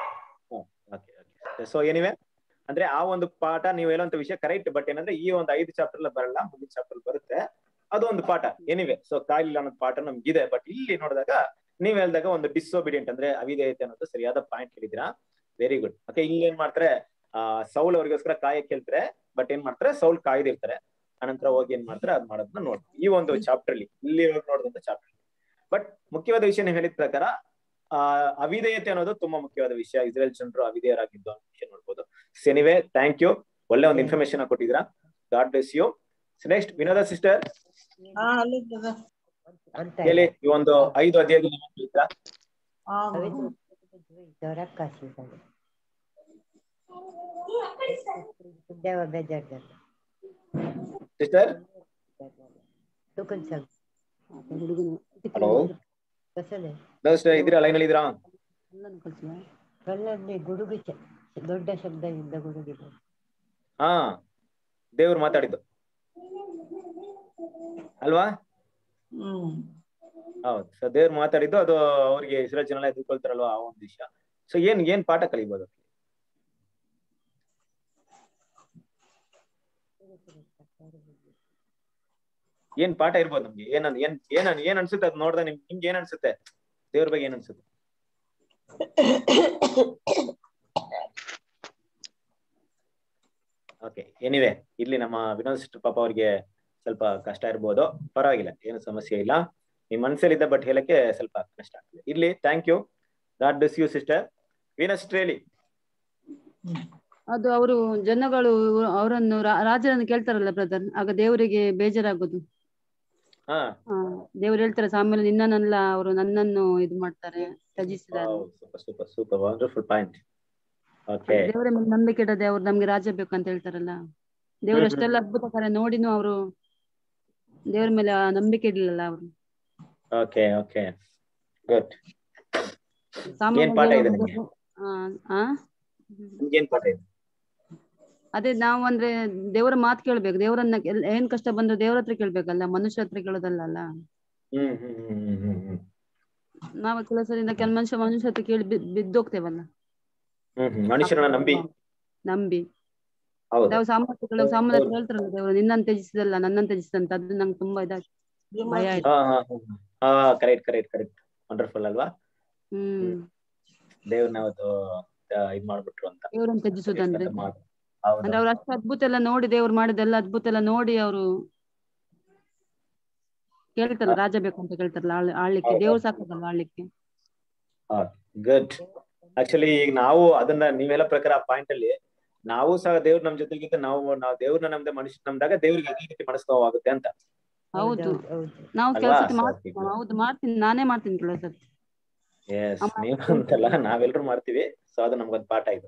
ಸೊ ಏನಿವೆ ಅಂದ್ರೆ ಆ ಒಂದು ಪಾಠ ನೀವು ಹೇಳುವಂತ ವಿಷಯ ಕರೆಕ್ಟ್ ಬಟ್ ಏನಂದ್ರೆ ಈ ಒಂದು ಐದು ಚಾಪ್ಟರ್ ಬರಲ್ಲ ಮುಂದಿನ ಚಾಪ್ಟರ್ ಬರುತ್ತೆ ಅದು ಒಂದು ಪಾಠ ಏನಿವೆ ಸೊ ಕಾಯಿಲ್ಲ ಅನ್ನೋ ಪಾಠ ನಮ್ಗಿದೆ ಬಟ್ ಇಲ್ಲಿ ನೋಡಿದಾಗ ನೀವ್ ಹೇಳ್ದಾಗ ಒಂದು ಡಿಸೋಬಿಡಿಯಂಟ್ ಅಂದ್ರೆ ಅವಿಧೇಯತೆ ಅನ್ನೋದು ಸರಿಯಾದ ಪಾಯಿಂಟ್ ಹೇಳಿದಿರಾ ವೆರಿ ಗುಡ್ ಓಕೆ ಇಲ್ಲಿ ಏನ್ ಮಾಡ್ತಾರೆ ಆ ಸೌಲ್ ಅವ್ರಿಗೋಸ್ಕರ ಕಾಯಕ್ ಕೇಳ್ತಾರೆ ಬಟ್ ಏನ್ ಮಾಡ್ತಾರೆ ಸೌಲ್ ಕಾಯ್ದಿರ್ತಾರೆ ಅನಂತರ ಹೋಗಿ ಏನ್ ಮಾಡ್ತಾರೆ ಅದ್ ಮಾಡೋದನ್ನ ನೋಡ್ತೀವಿ ಈ ಒಂದು ಚಾಪ್ಟರ್ ಅಲ್ಲಿ ಇಲ್ಲಿ ನೋಡಿದಂತ ಚಾಪ್ಟರ್ ಬಟ್ ಮುಖ್ಯವಾದ ವಿಷಯ ನೀವು ಹೇಳಿದ ಪ್ರಕಾರ ಆ ಅವಿಧೇಯತೆ ಅನ್ನೋದು ತುಂಬಾ ಮುಖ್ಯವಾದ ವಿಷಯ ಇಸ್ರೇಲ್ ಜನರು ಅವಿಧೇಯರಾಗಿದ್ದು ಅನ್ನೋ ವಿಷಯ ನೋಡ್ಬೋದು ಎನಿವೆ ಥ್ಯಾಂಕ್ ಯು ಒಳ್ಳೆ ಒಂದು ಇನ್ಫಾರ್ಮೇಶನ್ ಕೊಟ್ಟಿದ್ದೀರಾ God bless you next Vinoda sister ಹಾ ಅಲ್ಲಿ ಬ್ರದರ್ ಹೇಳಿ ಈ ಒಂದು ಐದು ಅಧ್ಯಾಯದಲ್ಲಿ ಏನ್ ಹೇಳ್ತೀರಾ? ಹಾ ಸಿಸ್ಟರ್ ಹಲೋ ಸಿಸ್ಟರ್ ಇದ್ದೀರಾ ಲೈನ್ ಅಲ್ಲಿ ಇದ್ದೀರಾ ಅಲ್ಲನ್ನು ಕಳ್ಸುವ? ಕಲ್ಲಲ್ಲಿ ಗುಡುಗು ಚ- ದೊಡ್ಡ ಶಬ್ದದಿಂದ ಗುಡುಗಿದೆ ಹಾ ದೇವ್ರು ಮಾತಾಡಿದ್ದು ಅಲ್ವಾ ಹ್ಮ್ ಹೌದು ಸೊ ದೇವ್ರು ಮಾತಾಡಿದ್ದು ಅದು ಅವ್ರಿಗೆ ಇಸ್ರೇಲ್ ಜನ ಎದುರ್ಕೊಳ್ತಾರಲ್ವಾ ಆ ಒಂದು ವಿಷಯ ಸೊ ಏನ್ ಏನ್ ಪಾಠ ಕಲಿಬಹುದು ಏನ್ ಪಾಠ ಇರ್ಬೋದು ನಮ್ಗೆ ಏನ್ ಅನ್- ಏನ್ ಏನ್ ಅನ್- ಏನ್ ಅನ್ಸುತ್ತೆ ಅದ್ ನೋಡ್ದ ನಿಮ್ ನಿಮ್ಗೆ ಏನ್ ಅನ್ಸುತ್ತೆ ದೇವ್ರ ಬಗ್ಗೆ ಏನ್ ಅನ್ಸುತ್ತೆ ಓಕೆ ಎನಿವೆ ಇಲ್ಲಿ ನಮ್ಮ ವಿನೋದ್ ಸಿಸ್ಟರ್ ಪಾಪ ಅವ್ರಿಗೆ ಸ್ವಲ್ಪ ಕಷ್ಟ ಇರ್ಬೋದು ಪರವಾಗಿಲ್ಲ ಏನು ಸಮಸ್ಯೆ ಇಲ್ಲ ನಿಮ್ ಮನ್ಸಲ್ಲಿದ್ದ ಬಟ್ ಹೇಳಕ್ಕೆ ಸ್ವಲ್ಪ ಕಷ್ಟ ಆಗ್ತದೆ ಇಲ್ಲಿ thank you god bless you sister ವೀನಸ್ ಹೇಳಿ ಅದು ಅವರು ಜನಗಳು ಅವರನ್ನು ರಾ- ರಾಜರನ್ನು ಕೇಳ್ತಾರಲ್ಲ ಬ್ರದರ್ ಆಗ ದೇವರಿಗೆ ಬೇಜಾರಾಗೋದು ಹಾ ಆ, ದೇವ್ರು ಹೇಳ್ತಾರೆ ಸಾಮೇಲೆ ನಿನ್ನನ್ನಲ್ಲ ಅವರು ನನ್ನನ್ನು ಇದು ಮಾಡ್ತಾರೆ ತ್ಯಜಿಸಿದ್ದಾರೆ super super super wonderful point okay ದೇವರ ಮೇಲೆ ನಂಬಿಕೆ ಇಡದೆ ಅವ್ರು ನಮ್ಗೆ ರಾಜ್ಯ ಬೇಕು ಅಂತ ಹೇಳ್ತಾರಲ್ಲ ದೇವ್ರು ಹ್ಮ್ ಹ್ಮ್. ಅಷ್ಟೆಲ್ಲ ಅದ್ಭುತ ಕಾರ್ಯ ನೋಡಿನೂ ಅವರು ದೇವ್ರ ಮೇಲೆ ಆ ನಂಬಿಕೆ ಇಡ್ಲಿಲ್ಲ ಅವರು ಓಕೆ ಓಕೆ ಗುಡ್ ಸಾಮಾನ್ಯ ಏನ್ ಪಾಠ ಇದೆ ದೇವರು- ನಿಮ್ಗೆ? ಆ, ಆ? ನಿಮ್ಗೇನ್ ಪಾಠ ಇದೆ ಅದೇ ನಾವು ಅಂದ್ರೆ ದೇವರ ಮಾತು ಕೇಳ್ಬೇಕು ದೇವರನ್ನ ಎಲ್- ಏನ್ ಕಷ್ಟ ಬಂದ್ರು ದೇವ್ರ ಹತ್ರ ಕೇಳ್ಬೇಕಲ್ಲ ಮನುಷ್ಯ ಹತ್ರ ಕೇಳೋದಲ್ಲ ಅಲ್ಲ ಹ್ಮ್ ಹ್ಮ್ ಹ್ಮ್ ಹ್ಮ್ ಹ್ಮ್ ಹ್ಮ್ ನಾವು ಕೆಲವು ಸರಿ ಕೆಲ ಮನುಷ್ಯ ಮನುಷ್ಯ ಹತ್ರ ಕೇಳಿ ಬಿ- ಬಿದ್ದೋಗ್ತೇವಲ್ಲ ಹ್ಮ್ ಹ್ಮ್ ಮನುಷ್ಯರನ್ನ ನಂಬಿ ನಂಬಿ ಹೌದು ನಾವು ಸಾಮರ್ಥ್ಯ ಕೆಲವು ಸಾಮಾನ್ಯ ಹತ್ರ ಹೇಳ್ತಾರಲ್ಲ ದೇವರು ನಿನ್ನನ್ನು ತ್ಯಜಿಸಿದಲ್ಲ ನನ್ನನ್ನು ತ್ಯಜಿಸಿದಂತ ಅದು ನಂಗೆ ತುಂಬಾ ಇದಾಗಿ ಭಯ ಆಯ್ತು ಹಾ ಹಾ ಹಾ ಹಾ ಕರೆಕ್ಟ್ ಕರೆಕ್ಟ್ ಕರೆಕ್ಟ್ ವಂಡರ್ಫುಲ್ ಅಲ್ವಾ ಹ್ಮ್ ದೇವ್ರನ್ನ ಅವತ್ತು ಆ, ಇದ್ ಮಾಡ್ಬಿಟ್ರು ಅಂತ ದೇವರನ್ನು ತ್ಯಜಿಸುದಂದ್ರೆ ಮಾತು. ಹೌದು ಅಂದ್ರೆ ಅವ್ರು ಅಷ್ಟು ಅದ್ಭುತ ಎಲ್ಲ ನೋಡಿ ದೇವ್ರು ಮಾಡಿದೆಲ್ಲ ಅದ್ಭುತ ಎಲ್ಲ ನೋಡಿ ಅವರು ಕೇಳ್ತಾರಲ್ಲ ರಾಜ ಬೇಕು ಅಂತ ಕೇಳ್ತಾರಲ್ಲ ಆಳ್ ಆಳ್ಲಿಕ್ಕೆ ಹೌದು. ದೇವ್ರು ಸಾಕದಲ್ಲ ಆಳ್ಲಿಕ್ಕೆ ಗುಡ್ ಆಕ್ಚುಲಿ ಈಗ ನಾವು ಅದನ್ನ ನೀವೆಲ್ಲ ಪ್ರಕಾರ ಆ ಪಾಯಿಂಟ್ ಅಲ್ಲಿ ನಾವು ಸಹ ದೇವ್ರ ನಮ್ ಜೊತೆಗಿಂತ ನಾವು ನಾವು ದೇವ್ರನ್ನ ನಮ್ದೆ ಮನುಷ್ಯ ನಮ್ದಾಗ ದೇವ್ರಿಗೆ ಅದೇ ರೀತಿ ಮನಸ್ಸೋವಾಗುತ್ತೆ ಅಂತ ಹೌದು ಹೌದು ನಾವು ಅಲ್ವಾ? ಕೆಲಸ So ಮಾಡ್ತೀವಿ ಅದಕ್ಕೆ- ಹೌದು ಮಾಡ್ತೀನಿ ನಾನೇ ಮಾಡ್ತೀನಿ ಕೆಲವು ಸತಿ ಎಸ್ ಅಮ್ಮ. ನೀವು ಅಂತಲ್ಲ ನಾವೆಲ್ಲರೂ ಮಾಡ್ತೀವಿ ಸೊ ಅದು ನಮ್ಗೊಂದು ಪಾಠ ಇದು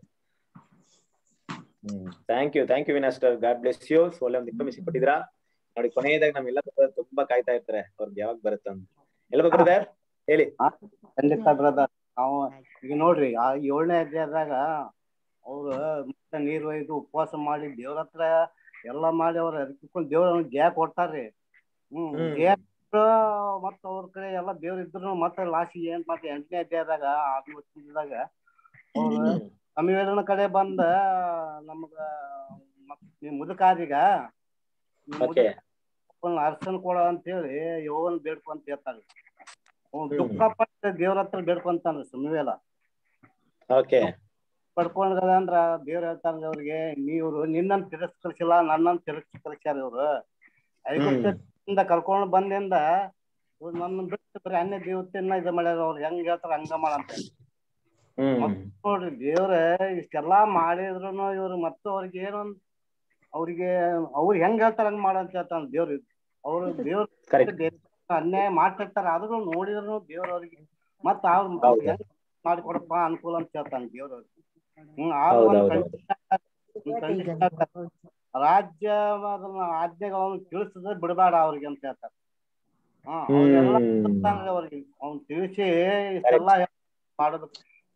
hmm thank you thank you ವಿನಾಸ್ಟರ್ ಗಾಡ್ ಬ್ಲೆಸ್ ಯು ಸೊ ಒಳ್ಳೆ ಒಂದು ಇನ್ಫಾರ್ಮೇಶನ್ ಕೊಟ್ಟಿದ್ರಾ ನೋಡಿ ಕೊನೆಯದಾಗ ನಮ್ಮೆಲ್ಲ ತುಂಬಾ ಕಾಯ್ತಾ ಇರ್ತಾರೆ ಅವ್ರಿಗೆ ಯಾವಾಗ ಬರುತ್ತೆ ಅಂತ ಎಲ್ಲ ಬ್ರದರ್ ಹೇಳಿ ಖಂಡಿತ ಬ್ರದರ್ ನಾವು ಈಗ ನೋಡ್ರಿ ಆ ಏಳನೇ ಅಧ್ಯಾಯದಾಗ ಅವ್ರು ಮತ್ತೆ ನೀರ್ ಒಯ್ದು ಉಪವಾಸ ಮಾಡಿ ದೇವ್ರ ಹತ್ರ ಎಲ್ಲಾ ಮಾಡಿ ಅವ್ರ ಅರ್ಪಿಕೊಂಡು ದೇವ್ರ ಗ್ಯಾಪ್ ಕೊಡ್ತಾರ್ರಿ ಹ್ಮ್ ಹ್ಮ್. ಗ್ಯಾಪ್ ಮತ್ತ ಅವ್ರ ಕಡೆ ಎಲ್ಲಾ ದೇವ್ರ ಇದ್ರು ಮತ್ತೆ ಲಾಸ್ಟಿಗೆ ಏನ್ ಮತ್ತೆ ಎಂಟನೇ ಅಧ್ಯಾಯದಾಗ ಆರ್ನೂರು ವರ್ಷದಾಗ ಅವ್ರು ಸಂವಿಧಾನ ಕಡೆ ಬಂದ ನಮಗ ಮತ್- ಮುದುಕಾದೀಗ ಓಕೆ ಅರ್ಸನ್ ಕೊಡ ಅಂತ ಹೇಳಿ ಯೋವನ್ ಬೇಡ್ಕೊ ಅಂತ ಹೇಳ್ತಾರೆ ಅವ್ನು ಹ್ಮ್. ದುಃಖಪಟ್ಟ ದೇವ್ರ ಹತ್ರ ಬೇಡ್ಕೊಂತಾನ ಸುಮ್ಮೇಲ ಓಕೆ ಪಡ್ಕೊಂಡ್ರ ಅಂದ್ರ ದೇವ್ರ ಹೇಳ್ತಾರ ಅವ್ರಿಗೆ ನೀವ್ರು ನಿನ್ನನ್ ತಿರಸ್ಕರಿಸಿಲ್ಲ ನನ್ನನ್ ತಿರಸ್ಕರಿಸ್ಯಾರ ಇವ್ರು ಐಗುಪ್ತದಿಂದ ಕರ್ಕೊಂಡ್ ಬಂದಿಂದ ಇವ್ರು ನನ್ನ ಬಿಟ್ಟು ಬರೀ ಅನ್ಯ ದೇವತೆಯನ್ನ ಇದು ಮಾಡ್ಯಾರ ಅವ್ರು ಹೆಂಗ್ ಹೇಳ್ತಾರ ಹಂಗ ಮಾಡಂತ ಹ್ಮ್ ನೋಡ್ರಿ ದೇವ್ರ ಇಷ್ಟೆಲ್ಲಾ ಮಾಡಿದ್ರುನು ಇವ್ರು ಮತ್ತು ಅವ್ರಿಗೆ ಏನೊಂದ್ ಅವ್ರಿಗೆ ಅವ್ರು ಹೆಂಗ್ ಹೇಳ್ತಾರ ಹಂಗ್ ಮಾಡಂತ ಹೇಳ್ತಾನ ದೇವ್ರ ಅವ್ರು ದೇವ್ರ ಕರೆಕ್ಟ್ ಅನ್ಯಾಯ ಮಾಡ್ತಿರ್ತಾರ ಆದ್ರೂ ನೋಡಿದ್ರು ದೇವ್ರ ಅವ್ರಿಗೆ ಮತ್ತ ಅವ್ರ ಹೌದು. ಹೆಂಗ್ ಮಾಡಿಕೊಡಪ್ಪ ಅನುಕೂಲ ಅಂತ ಹೇಳ್ತಾನ ದೇವ್ರ ಅವ್ರಿಗೆ ಹ್ಮ್ ಆದ್ರೂ ಹೌದು, ಒಂದ್ ಹೌದು, condition- ಒಂದ್ condition ಹೇಳ್ತಾರ. ರಾಜ್ಯ ಅದನ್ನ ಆಜ್ಞೆಗಳನ್ನು ತಿಳಿಸಿದ್ರೆ ಬಿಡಬೇಡ ಅವ್ರಿಗೆ ಅಂತ ಹೇಳ್ತಾರೆ ಹಾ ಅವ್ರೆಲ್ಲ ಹ್ಮ್ ಗೊತ್ತಾಗ್ಲಿ ಅವ್ರಿಗೆ ಅವ್ನ್ ತಿಳಿಸಿ ಇಷ್ಟೆಲ್ಲ ಮಾಡೋದು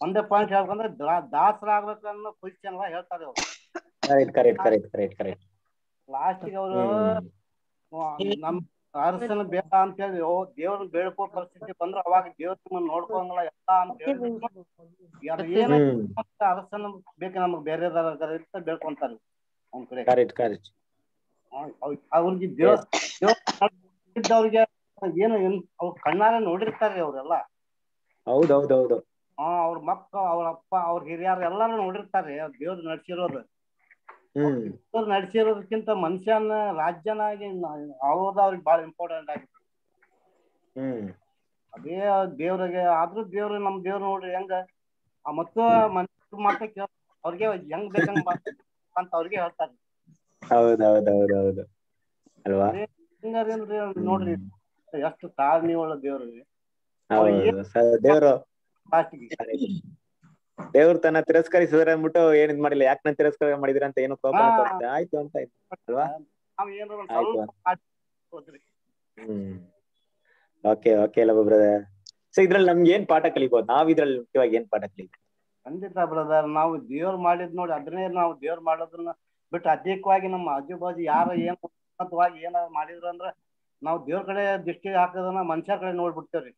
ಒಂದೇ ಪಾಯಿಂಟ್ ಹೇಳ್ಬೇಕಂದ್ರೆ ದಾ- ದಾಸರಾಗ್ಬೇಕು ಅನ್ನೋ ಪೊಸಿಷನ್ ಹೇಳ್ತಾರೆ ಅವ್ರು correct correct correct correct correct ಲಾಸ್ಟಿಗೆ ಅವರು ನಮ್ ಅರಸನ ಬೇಡ ಅಂತ ಹೇಳಿ ಓ ದೇವ್ರನ್ನ ಬೇಡ್ಕೋ ಪರಿಸ್ಥಿತಿ ಬಂದ್ರ ಅವಾಗ ದೇವ್ರ ನಿಮ್ಮನ್ನ ನೋಡ್ಕೊಂಗಲ್ಲ ಎಲ್ಲ ಅಂತ ಹೇಳಿ ಯಾರು ಏನ ಹ್ಮ್ ಅರಸನ ಬೇಕು ನಮಗ್ ಬೇರೆ ಅಂತ ಬೇಡ್ಕೊಂತಾರೆ ಅವ್ನ ಕಡೆ ಕರೆಕ್ಟ್ ಕರೆಕ್ಟ್ ಅವ್- ಅವ್- ಅವ್ರಿಗೆ ದೇವ್ರ ಇದ್ದವ್ರಿಗೆ ಏನು ಏನ್- ಅವ್ರ ಕಣ್ಣಾರೆ ನೋಡಿರ್ತಾರೆ ಅವ್ರೆಲ್ಲ ಹೌದ್ ಹೌದ್ ಹೌದು ಹಾ ಅವ್ರ ಮಕ್ಕಳು ಅವ್ರ ಅಪ್ಪ ಅವ್ರ ಹಿರಿಯರು ಎಲ್ಲಾರು ನೋಡಿರ್ತಾರೆ ದೇವ್ರು ನಡ್ಸಿರೋದು ಹ್ಮ್ ದೇವ್ರು ನಡ್ಸಿರೋದಕ್ಕಿಂತ ಮನುಷ್ಯನ ರಾಜ್ಯನಾಗಿ ಅವ್ರದ ಅವ್ರಿಗೆ ಬಹಳ ಇಂಪಾರ್ಟೆಂಟ್ ಆಗಿದೆ ಹ್ಮ್ ಅದೇ ದೇವ್ರಿಗೆ ಆದ್ರೂ ದೇವ್ರು ನಮ್ ದೇವ್ರು ನೋಡ್ರಿ ಹೆಂಗ ಆ ಮತ್ತು ಮನುಷ್ಯ ಮಾತ ಕೇಳ ಅವ್ರಿಗೆ ಹೆಂಗ್ ಬೇಕಂಗ್ ಮಾಡ್- ಅಂತ ಅವ್ರಿಗೆ ಹೇಳ್ತಾರೆ ಹೌದ್ ಹೌದ್ ಹೌದ್ ಹೌದು ಅಲ್ವಾ ಹಿಂಗಾರೇನ್ರಿ ನೋಡ್ರಿ ಎಷ್ಟು ತಾಳ್ಮೆ ಉಳ್ಳ ದೇವ್ರಿಗೆ ಹೌದು ಸ- ದೇವ್ರು ಲಾಸ್ಟಿಗೆ ದೇವ್ರು ತನ್ನ ತಿರಸ್ಕರಿಸಿದ್ರೆ ಅಂದ್ಬಿಟ್ಟು ಏನ್ ಇದ್ ಮಾಡಿಲ್ಲ ಯಾಕೆ ನಾನು ತಿರಸ್ಕಾರ ಮಾಡಿದಿರ ಅಂತ ಏನು ಕೋಪ ಹಾ. ತೋರಿಸ್ದೆ ಆಯ್ತು ಅಂತ ಆಯ್ತು ಅಲ್ವಾ ನಾವ್ ಏನಾರ ಒಂದ್ ಆಯ್ತು. ಸ್ವಲ್ಪ ಮಾಡಿ ಹೋದ್ರಿ hmm okay okay love brother so ಇದ್ರಲ್ಲಿ ನಮ್ಗೆ ಏನ್ ಪಾಠ ಕಲಿಬಹುದು ನಾವ್ ಇದ್ರಲ್ಲಿ ಮುಖ್ಯವಾಗಿ ಏನ್ ಪಾಠ ಕಲಿಬಹುದು ಖಂಡಿತ ಬ್ರದರ್ ನಾವು ದೇವ್ರು ಮಾಡಿದ್ ನೋಡಿ ಅದನ್ನೇ ನಾವು ದೇವ್ರು ಮಾಡೋದನ್ನ ಬಿಟ್ಟು ಅಧಿಕವಾಗಿ ನಮ್ಮ ಆಜು ಬಾಜು ಯಾರ ಏನ್ ಉನ್ನತವಾಗಿ ಏನಾರ ಮಾಡಿದ್ರು ಅಂದ್ರ ನಾವು ದೇವ್ರ ಕಡೆ ದೃಷ್ಟಿ ಹಾಕೋದನ್ನ ಮನುಷ್ಯರ ಕಡೆ ನೋಡ್ಬಿಡ್ತೇವ್ರಿ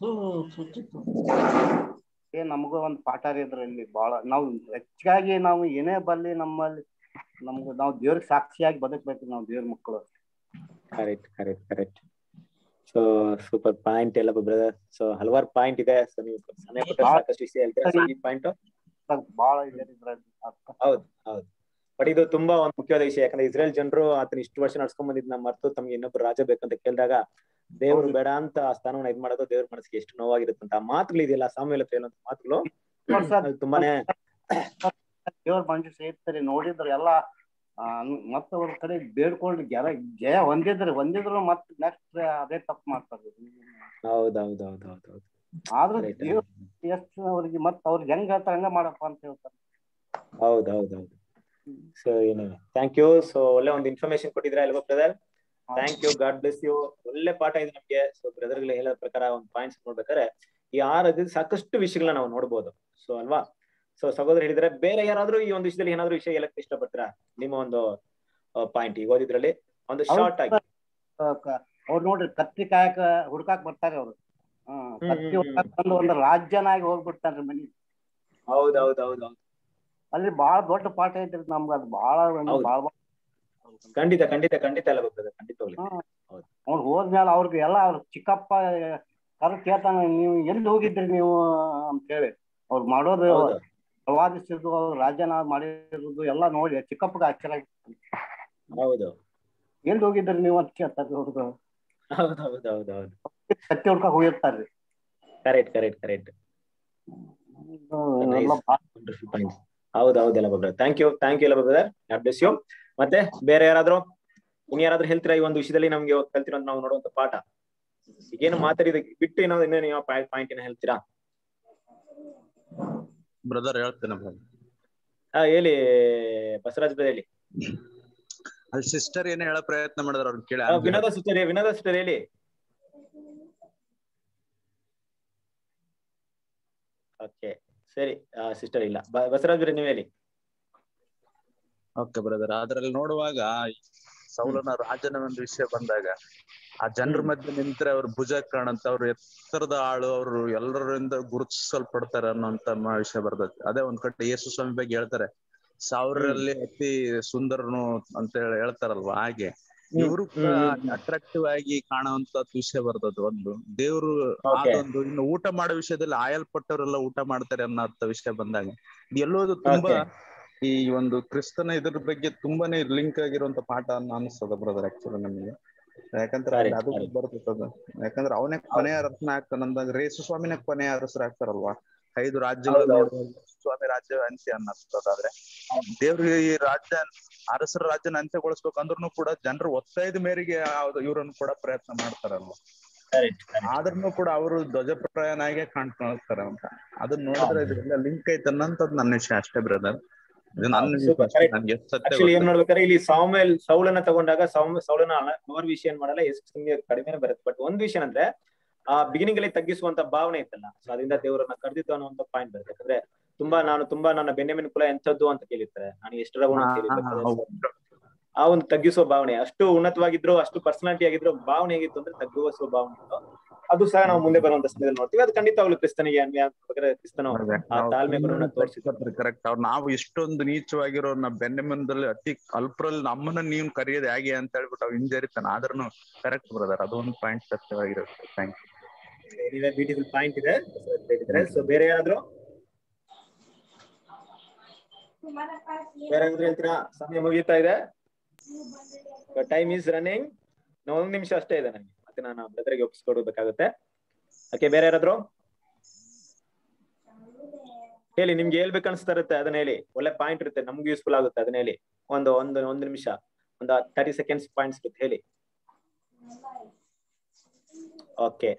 ಏ ನಮಗೂ ಒಂದ್ ಪಾಠ ರೀ ಇದ್ರಲ್ಲಿ ಬಹಳ ನಾವು ಹೆಚ್ಚಾಗಿ ನಾವು ಏನೇ ಬಲ್ಲಿ ನಮ್ಮಲ್ಲಿ ನಮ್ಗೆ ನಾವು ದೇವ್ರಿಗೆ ಸಾಕ್ಷಿಯಾಗಿ ಬದುಕ್ಬೇಕು ನಾವು ದೇವ್ರ ಮಕ್ಕಳು correct correct correct so super point ಎಲ್ಲ ಬ್ರದರ್ ಸೊ ಹಲವಾರು ಪಾಯಿಂಟ್ ಇದೆ ಸೊ ನೀವು ಸಮಯ ಕೊಟ್ಟರೆ ಸಾಕಷ್ಟು ವಿಷಯ ಹೇಳ್ತೀರಾ ಸೊ ಈ ಪಾಯಿಂಟ್ ಬಹಳ ಇದೆ ರೀ ಇದ್ರಲ್ಲಿ ಅರ್ಥ. ಹೌದು ಹೌದು ಬಟ್ ಇದು ತುಂಬಾ ಒಂದು ಮುಖ್ಯವಾದ ವಿಷಯ ಯಾಕಂದ್ರೆ ಇಸ್ರೇಲ್ ಜನರು ಆತನ ಇಷ್ಟು ವರ್ಷ ನಡ್ಸ್ಕೊಂಡ್ ಬಂದಿದ್ನ ಮರ್ತು ತಮ್ಗೆ ಇನ್ನೊಬ್ರು ರಾಜ ಬೇಕಂತ ಕೇಳಿದಾಗ ದೇವ್ರು ಬೇಡ ಅಂತ ಆ ಸ್ಥಾನವನ್ನ ಇದ್ ಮಾಡೋದು ದೇವ್ರ ಮನಸ್ಸಿಗೆ ಎಷ್ಟು ನೋವಾಗಿರುತ್ತೆ ಅಂತ ಆ ಮಾತುಗಳು ಇದೆಯಲ್ಲ ಸಾಮ್ಯಲ ಹತ್ರ ಹೇಳುವಂತ ಮಾತುಗಳು ವರ್ಷ ಅದು ತುಂಬಾನೇ ದೇವ್ರ ಮನುಷ್ಯ ಸೇರ್ತಾರೆ ನೋಡಿದ್ರು ಎಲ್ಲ ಆ, ಮತ್ತ ಅವ್ರ ಕಡೆ ಬೇಡ್ಕೊಂಡು ಗೆರ ಜಯ ಹೊಂದಿದ್ರು ಹೊಂದಿದ್ರು ಮತ್ ನೆಕ್ಸ್ಟ್ ಅದೇ ತಪ್ಪು ಮಾಡ್ತಾರೆ ಹೌದ್ ಹೌದ್ ಹೌದ್ ಹೌದ್ ಹೌದು ಆದ್ರೂ Correct. ದೇವ್ರ ಎಷ್ಟು ಅವ್ರಿಗೆ ಮತ್ ಅವ್ರಿಗೆ ಹೆಂಗ್ ಹೇಳ್ತಾರೆ ಹಂಗ ಮಾಡಪ್ಪ ಅಂತ ಹೇಳ್ತಾರೆ ಹೌದ್ ಹೌದ್ ಹೌದು ಸೊ ಏನು ಥ್ಯಾಂಕ್ ಯು ಸೊ ಒಳ್ಳೆ ಒಂದು ಇನ್ಫಾರ್ಮೇಶನ್ ಕೊಟ್ಟಿದ್ರೆ ಅಲ್ವಾ brother thank you god bless you ಒಳ್ಳೆ ಪಾಠ ಇದೆ ನಮ್ಗೆ ಸೊ ಬ್ರದರ್ ಹೇಳೋ ಪ್ರಕಾರ ಒಂದು ಪಾಯಿಂಟ್ಸ್ ನೋಡ್ಬೇಕಾದ್ರೆ ಈ ಆರದಲ್ಲಿ ಸಾಕಷ್ಟು ವಿಷಯಗಳನ್ನ ನಾವು ನೋಡ್ಬೋದು ಸೊ ಅಲ್ವಾ ಸೊ ಸಹೋದರ ಹೇಳಿದ್ರೆ ಬೇರೆ ಯಾರಾದ್ರೂ ಈ ಒಂದು ವಿಷಯದಲ್ಲಿ ಏನಾದ್ರು ವಿಷಯ ಹೇಳಕ್ ಇಷ್ಟಪಡ್ತೀರಾ ನಿಮ್ಮ ಒಂದು ಪಾಯಿಂಟ್ ಈಗ ಓದಿದ್ರಲ್ಲಿ ಒಂದು ಹೌದು. ಶಾರ್ಟ್ ಆಗಿ ಅವ್ರು ನೋಡ್ರಿ ಕತ್ತಿ ಕಾಯಕ ಹುಡ್ಕಾಕ್ ಬರ್ತಾರೆ ಅವ್ರು ಹ್ಮ್ ಕತ್ತಿ ಹ್ಮ್, ಹುಡ್ಕಾಕ್ ಬಂದು ಒಂದು ರಾಜ್ಯನಾಗಿ ಹೋಗ್ಬಿಡ್ತಾನ್ರಿ ಮನಿ ಹೌದ್ ಹೌದ್ ಹೌದ್ ಹೌದು ಅಲ್ಲಿ ಬಾಳ ದೊಡ್ಡ ಪಾಠ ಐತ್ರಿ ನಮ್ಗ ಅದು ಬಾಳ ಒಂದು ಹೌದು. ಬಾಳ ಖಂಡಿತ ಖಂಡಿತ ಖಂಡಿತ ಅಲ್ಲ ಬ್ರದರ್ ಖಂಡಿತ ಹೋಗ್ಲಿ ಅವ್ರು ಹೋದ್ಮೇಲೆ ಅವ್ರಿಗೆ ಎಲ್ಲ ಅವ್ರ ಚಿಕ್ಕಪ್ಪ ಕರ್ ಕೇಳ್ತಾನ ನೀವು ಎಲ್ಲಿ ಹೋಗಿದ್ರಿ ನೀವು ಅಂತ ಹೇಳಿ ಅವ್ರು ಮಾಡೋದು ಹೌದು ಪ್ರವಾದಿಸಿದ್ದು ಅವ್ರು ರಾಜ್ಯನ ಮಾಡಿರೋದು ಎಲ್ಲ ನೋಡಿ ಚಿಕ್ಕಪ್ಪಗೆ ಆಶ್ಚರ್ಯ ಆಗಿತ್ತು. ಹೌದು ಎಲ್ಲಿ ಹೋಗಿದ್ರಿ ನೀವು ಅಂತ ಕೇಳ್ತಾರೆ ಹುಡುಗ ಹೌದ್ ಹೌದ್ ಹೌದ್ ಹೌದು ಕತ್ತಿ ಹುಡ್ಕಕ್ ಹೋಗಿರ್ತಾರ್ರಿ ಕರೆಕ್ಟ್ ಕರೆಕ್ಟ್ ಕರೆಕ್ಟ್ ಇದು ಎಲ್ಲ ಬಾ- ವಂಡರ್ಫುಲ್ ಪಾಯಿಂಟ್ ಹೌದು ಹೌದೆಲ್ಲ brother thank you thank you ಎಲ್ಲ ಬ್ರದರ್ ಗಾಡ್ ಬ್ಲೆಸ್ ಯು ಮತ್ತೆ ಬೇರೆ ಯಾರಾದ್ರೂ ಇನ್ ಯಾರಾದ್ರೂ ಹೇಳ್ತೀರಾ ಈ ಒಂದು ವಿಷಯದಲ್ಲಿ ನಮ್ಗೆ ಇವತ್ತು ಕಲ್ತಿರೋದು ನಾವು ನೋಡುವಂತ ಪಾಠ ಈಗೇನು ಮಾತಾಡಿದ ಬಿಟ್ಟು ಏನೋ ಇನ್ನೇನು ಯಾವ ಪಾಯಿಂಟ್ ಏನೋ ಹೇಳ್ತೀರಾ ಬ್ರದರ್ ಹೇಳ್ತೇನೆ brother. ಹಾ ಹೇಳಿ ಬಸವರಾಜ್ ಬ್ರದರ್ ಹೇಳಿ ಅಲ್ಲಿ ಸಿಸ್ಟರ್ ಏನ್ ಹೇಳೋ ಪ್ರಯತ್ನ ಮಾಡಿದ್ರ ಅವ್ರನ್ನ ಕೇಳಿ ಆ, ವಿನೋದ ಸಿಸ್ಟರ್ ವಿನೋದ ಸಿಸ್ಟರ್ ಹೇಳಿ ಓಕೆ ಸರಿ ಸಿಸ್ಟರ್ ಇಲ್ಲ ಬ- ಬಸವರಾಜ್ ಬ್ರದರ್ ನೀವು ಹೇಳಿ ಓಕೆ ಬ್ರದರ್ ಅದ್ರಲ್ಲಿ ನೋಡುವಾಗ ಸೌಲನ ರಾಜನ ಒಂದು ವಿಷಯ ಬಂದಾಗ ಆ ಜನರ ಮಧ್ಯೆ ನಿಂತ್ರೆ ಅವ್ರ ಭುಜ ಕಾಣಂತ ಅವ್ರ ಎತ್ತರದ ಆಳು ಅವರು ಎಲ್ಲರಿಂದ ಗುರುತಿಸಲ್ಪಡ್ತಾರೆ ಅನ್ನೋಂತ ಮ- ವಿಷಯ ಬರ್ತದೆ ಅದೇ ಒಂದ್ ಕಡೆ ಯೇಸು ಸ್ವಾಮಿ ಬಗ್ಗೆ ಹೇಳ್ತಾರೆ ಸಾವಿರಲ್ಲಿ ಅತಿ ಸುಂದರನು ಅಂತ ಹೇಳಿ ಹೇಳ್ತಾರಲ್ವಾ ಹಾಗೆ ಇವರು ಕೂಡ ಅಟ್ರಾಕ್ಟಿವ್ ಆಗಿ ಕಾಣುವಂತ ವಿಷಯ ಬರ್ತದೆ ಒಂದು ದೇವ್ರು Okay. ಅದೊಂದು ಇನ್ನು ಊಟ ಮಾಡೋ ವಿಷಯದಲ್ಲಿ ಆಯಲ್ಪಟ್ಟವರೆಲ್ಲ ಊಟ ಮಾಡ್ತಾರೆ ಅನ್ನೋ ವಿಷಯ ಬಂದಾಗ ಇದು ಎಲ್ಲೋದು ತುಂಬಾ Okay. ಈ ಒಂದು ಕ್ರಿಸ್ತನ ಇದ್ರ ಬಗ್ಗೆ ತುಂಬಾನೇ ಲಿಂಕ್ ಆಗಿರುವಂತ ಪಾಠ ಅನ್ನ ಅನಿಸ್ತದ ಬ್ರದರ್ ಆಕ್ಚುಲಿ ನಮಗೆ ಯಾಕಂದ್ರೆ ಅಲ್ಲಿ Correct, ಅದು correct. ಬರ್ತದ ಯಾಕಂದ್ರೆ ಅವನೇ ಕೊನೆಯ ಅರಸನ ಆಗ್ತಾನ ಅಂದಾಗ ರೇಸು ಸ್ವಾಮಿನೇ ಕೊನೆಯ ಅರಸರು ಆಗ್ತಾರಲ್ವಾ ಐದು ರಾಜ್ಯಗಳು ಹೌದು, ಹೌದು. ನೋಡುವಾಗ ಸ್ವಾಮಿ ರಾಜ್ಯ ಅಂತ್ಯ ಅನ್ನಿಸ್ತದಾದ್ರೆ ದೇವ್ರಿಗೆ ಈ ರಾಜ್ಯ ಅರಸರ ರಾಜ್ಯನ ಅಂತ್ಯಗೊಳಿಸ್ಬೇಕಂದ್ರೂ ಕೂಡ ಜನರು ಒತ್ತಾಯದ ಮೇರೆಗೆ ಇವ್ರನ್ನು ಕೂಡ ಪ್ರಯತ್ನ ಮಾಡ್ತಾರಲ್ವಾ ಕರೆಕ್ಟ್ ಆದ್ರೂ ಕೂಡ ಅವರು ಧ್ವಜಪ್ರಾಯನಾಗೆ ಕಾಣ್ಕೊಳ್ತಾರೆ ಅಂತ ಅದನ್ನ ನೋಡಿದ್ರೆ ಇದೆಲ್ಲ ಲಿಂಕ್ ಐತೆ ಅನ್ನೋಂಥದ್ದು ನನ್ನ ವಿಷಯ ಅಷ್ಟೇ ಬ್ರದರ್ ಇದು ನನ್ನ ಹೌದು, ವಿಷಯ super, ಅಷ್ಟೇ. correct. ನನ್ಗೆ ಎಷ್ಟು ಸತ್ಯ ಆಕ್ಚುಲಿ ಏನ್ ಗೊತ್ತಿಲ್ಲ. ನೋಡ್ಬೇಕಾದ್ರೆ ಇಲ್ಲಿ ಸಾಮೇಲ್ ಸೌಲನ್ನ ತಗೊಂಡಾಗ ಸೌಮ್ ಸೌಲನ ಅವರ್ ವಿಷಯ ಏನ್ ಮಾಡಲ್ಲ ಎಷ್ಟು ನಿಮ್ಗೆ ಕಡಿಮೆ ಬರುತ್ತೆ ಬಟ್ ಒಂದ್ ವಿಷಯ ಅಂದ್ರೆ ಆ ಬಿಗಿನಿಂಗ್ ಅಲ್ಲಿ ತಗ್ಗಿಸುವಂತ ಭಾವನೆ ಇತ್ತಲ್ಲ ಸೊ ಅದರಿಂದ ದೇವರನ್ನ ಕರೆದಿತ್ತು ಅನ್ನುವಂತ ಪಾಯಿಂಟ್ ಬರುತ್ತೆ ಯಾಕಂದ್ರೆ ತುಂಬಾ ನಾನು ತುಂಬಾ ನನ್ನ ಬೆನ್ನೆಮಿನ ಕುಲ ಎಂಥದ್ದು ಅಂತ ಕೇಳಿರ್ತಾರೆ ನಾನು ಎಷ್ಟರ ಗುಣ ಅಂತ ಕೇಳಿರ್ತಾರೆ ಆ ಒಂದು ತಗ್ಗಿಸುವ ಭಾವನೆ ಅಷ್ಟು ಉನ್ನತವಾಗಿದ್ರು ಅಷ್ಟು ಪರ್ಸನಾಲಿಟಿ ಆಗಿದ್ರು ಭಾವನೆ ಹೇಗಿತ್ತು ಅಂದ್ರೆ ತಗ್ಗಿಸುವ ಭಾವನೆ ಇತ್ತು ಅದು ಸಹ ನಾವು ಮುಂದೆ ಬರುವಂತ ಸಮಯದಲ್ಲಿ ನೋಡ್ತೀವಿ ಅದು ಖಂಡಿತವಾಗ್ಲು ಕ್ರಿಸ್ತನಿಗೆ ಅನ್ಯ ಕ್ರಿಸ್ತನು ಆ ತಾಳ್ಮೆ ಗುಣವನ್ನ ತೋರಿಸಿದ್ರು ಕರೆಕ್ಟ್ ಅವ್ರು ನಾವು ಇಷ್ಟೊಂದು ನೀಚವಾಗಿರೋರ್ನ ಬೆನ್ನೆಮನದಲ್ಲಿ ಅತಿ ಅಲ್ಪರಲ್ಲಿ ನಮ್ಮನ್ನ ನೀವು ಕರೆಯೋದು ಹೇಗೆ ಅಂತ ಹೇಳ್ಬಿಟ್ಟು ಅವ್ ಹಿಂಜರಿತಾನೆ ಆದ್ರೂ ಕರೆಕ್ಟ್ ಬ್ರದರ್ ಅದೊಂದು ಪಾಯಿಂಟ್ ಸತ್ಯವಾಗಿರುತ್ತೆ ಥ್ಯಾಂಕ್ ಯು ಬ್ಯೂಟಿಫುಲ್ ಪಾಯಿಂಟ್ ಇದೆ ಸೊ ಬೇರೆ ಯಾರಾದ್ರು ಬೇರೆ ಏನಾದ್ರು ಹೇಳ್ತೀರಾ ಸಮಯ ಮುಗಿತಾ ಇದೆ ಟೈಮ್ ಈಸ್ ರನ್ನಿಂಗ್ ಒಂದ್ ನಿಮಿಷ ಅಷ್ಟೇ ಇದೆ ನನಗೆ ಮತ್ತೆ ನಾನು ಬ್ರದರ್ಗೆ ಒಪ್ಪಿಸ್ಕೊಡ್ಬೇಕಾಗುತ್ತೆ ಓಕೆ ಬೇರೆ ಯಾರಾದ್ರು ಹೇಳಿ ನಿಮ್ಗೆ ಹೇಳ್ಬೇಕು ಅನ್ಸ್ತಾ ಇರುತ್ತೆ ಅದನ್ನ ಹೇಳಿ ಒಳ್ಳೆ ಪಾಯಿಂಟ್ ಇರುತ್ತೆ ನಮ್ಗೆ ಯೂಸ್ಫುಲ್ ಆಗುತ್ತೆ ಅದನ್ನ ಹೇಳಿ ಒಂದು ಒಂದು ಒಂದು ನಿಮಿಷ ಒಂದು ತರ್ಟಿ ಸೆಕೆಂಡ್ಸ್ ಪಾಯಿಂಟ್ಸ್ ಇರುತ್ತೆ ಹೇಳಿ okay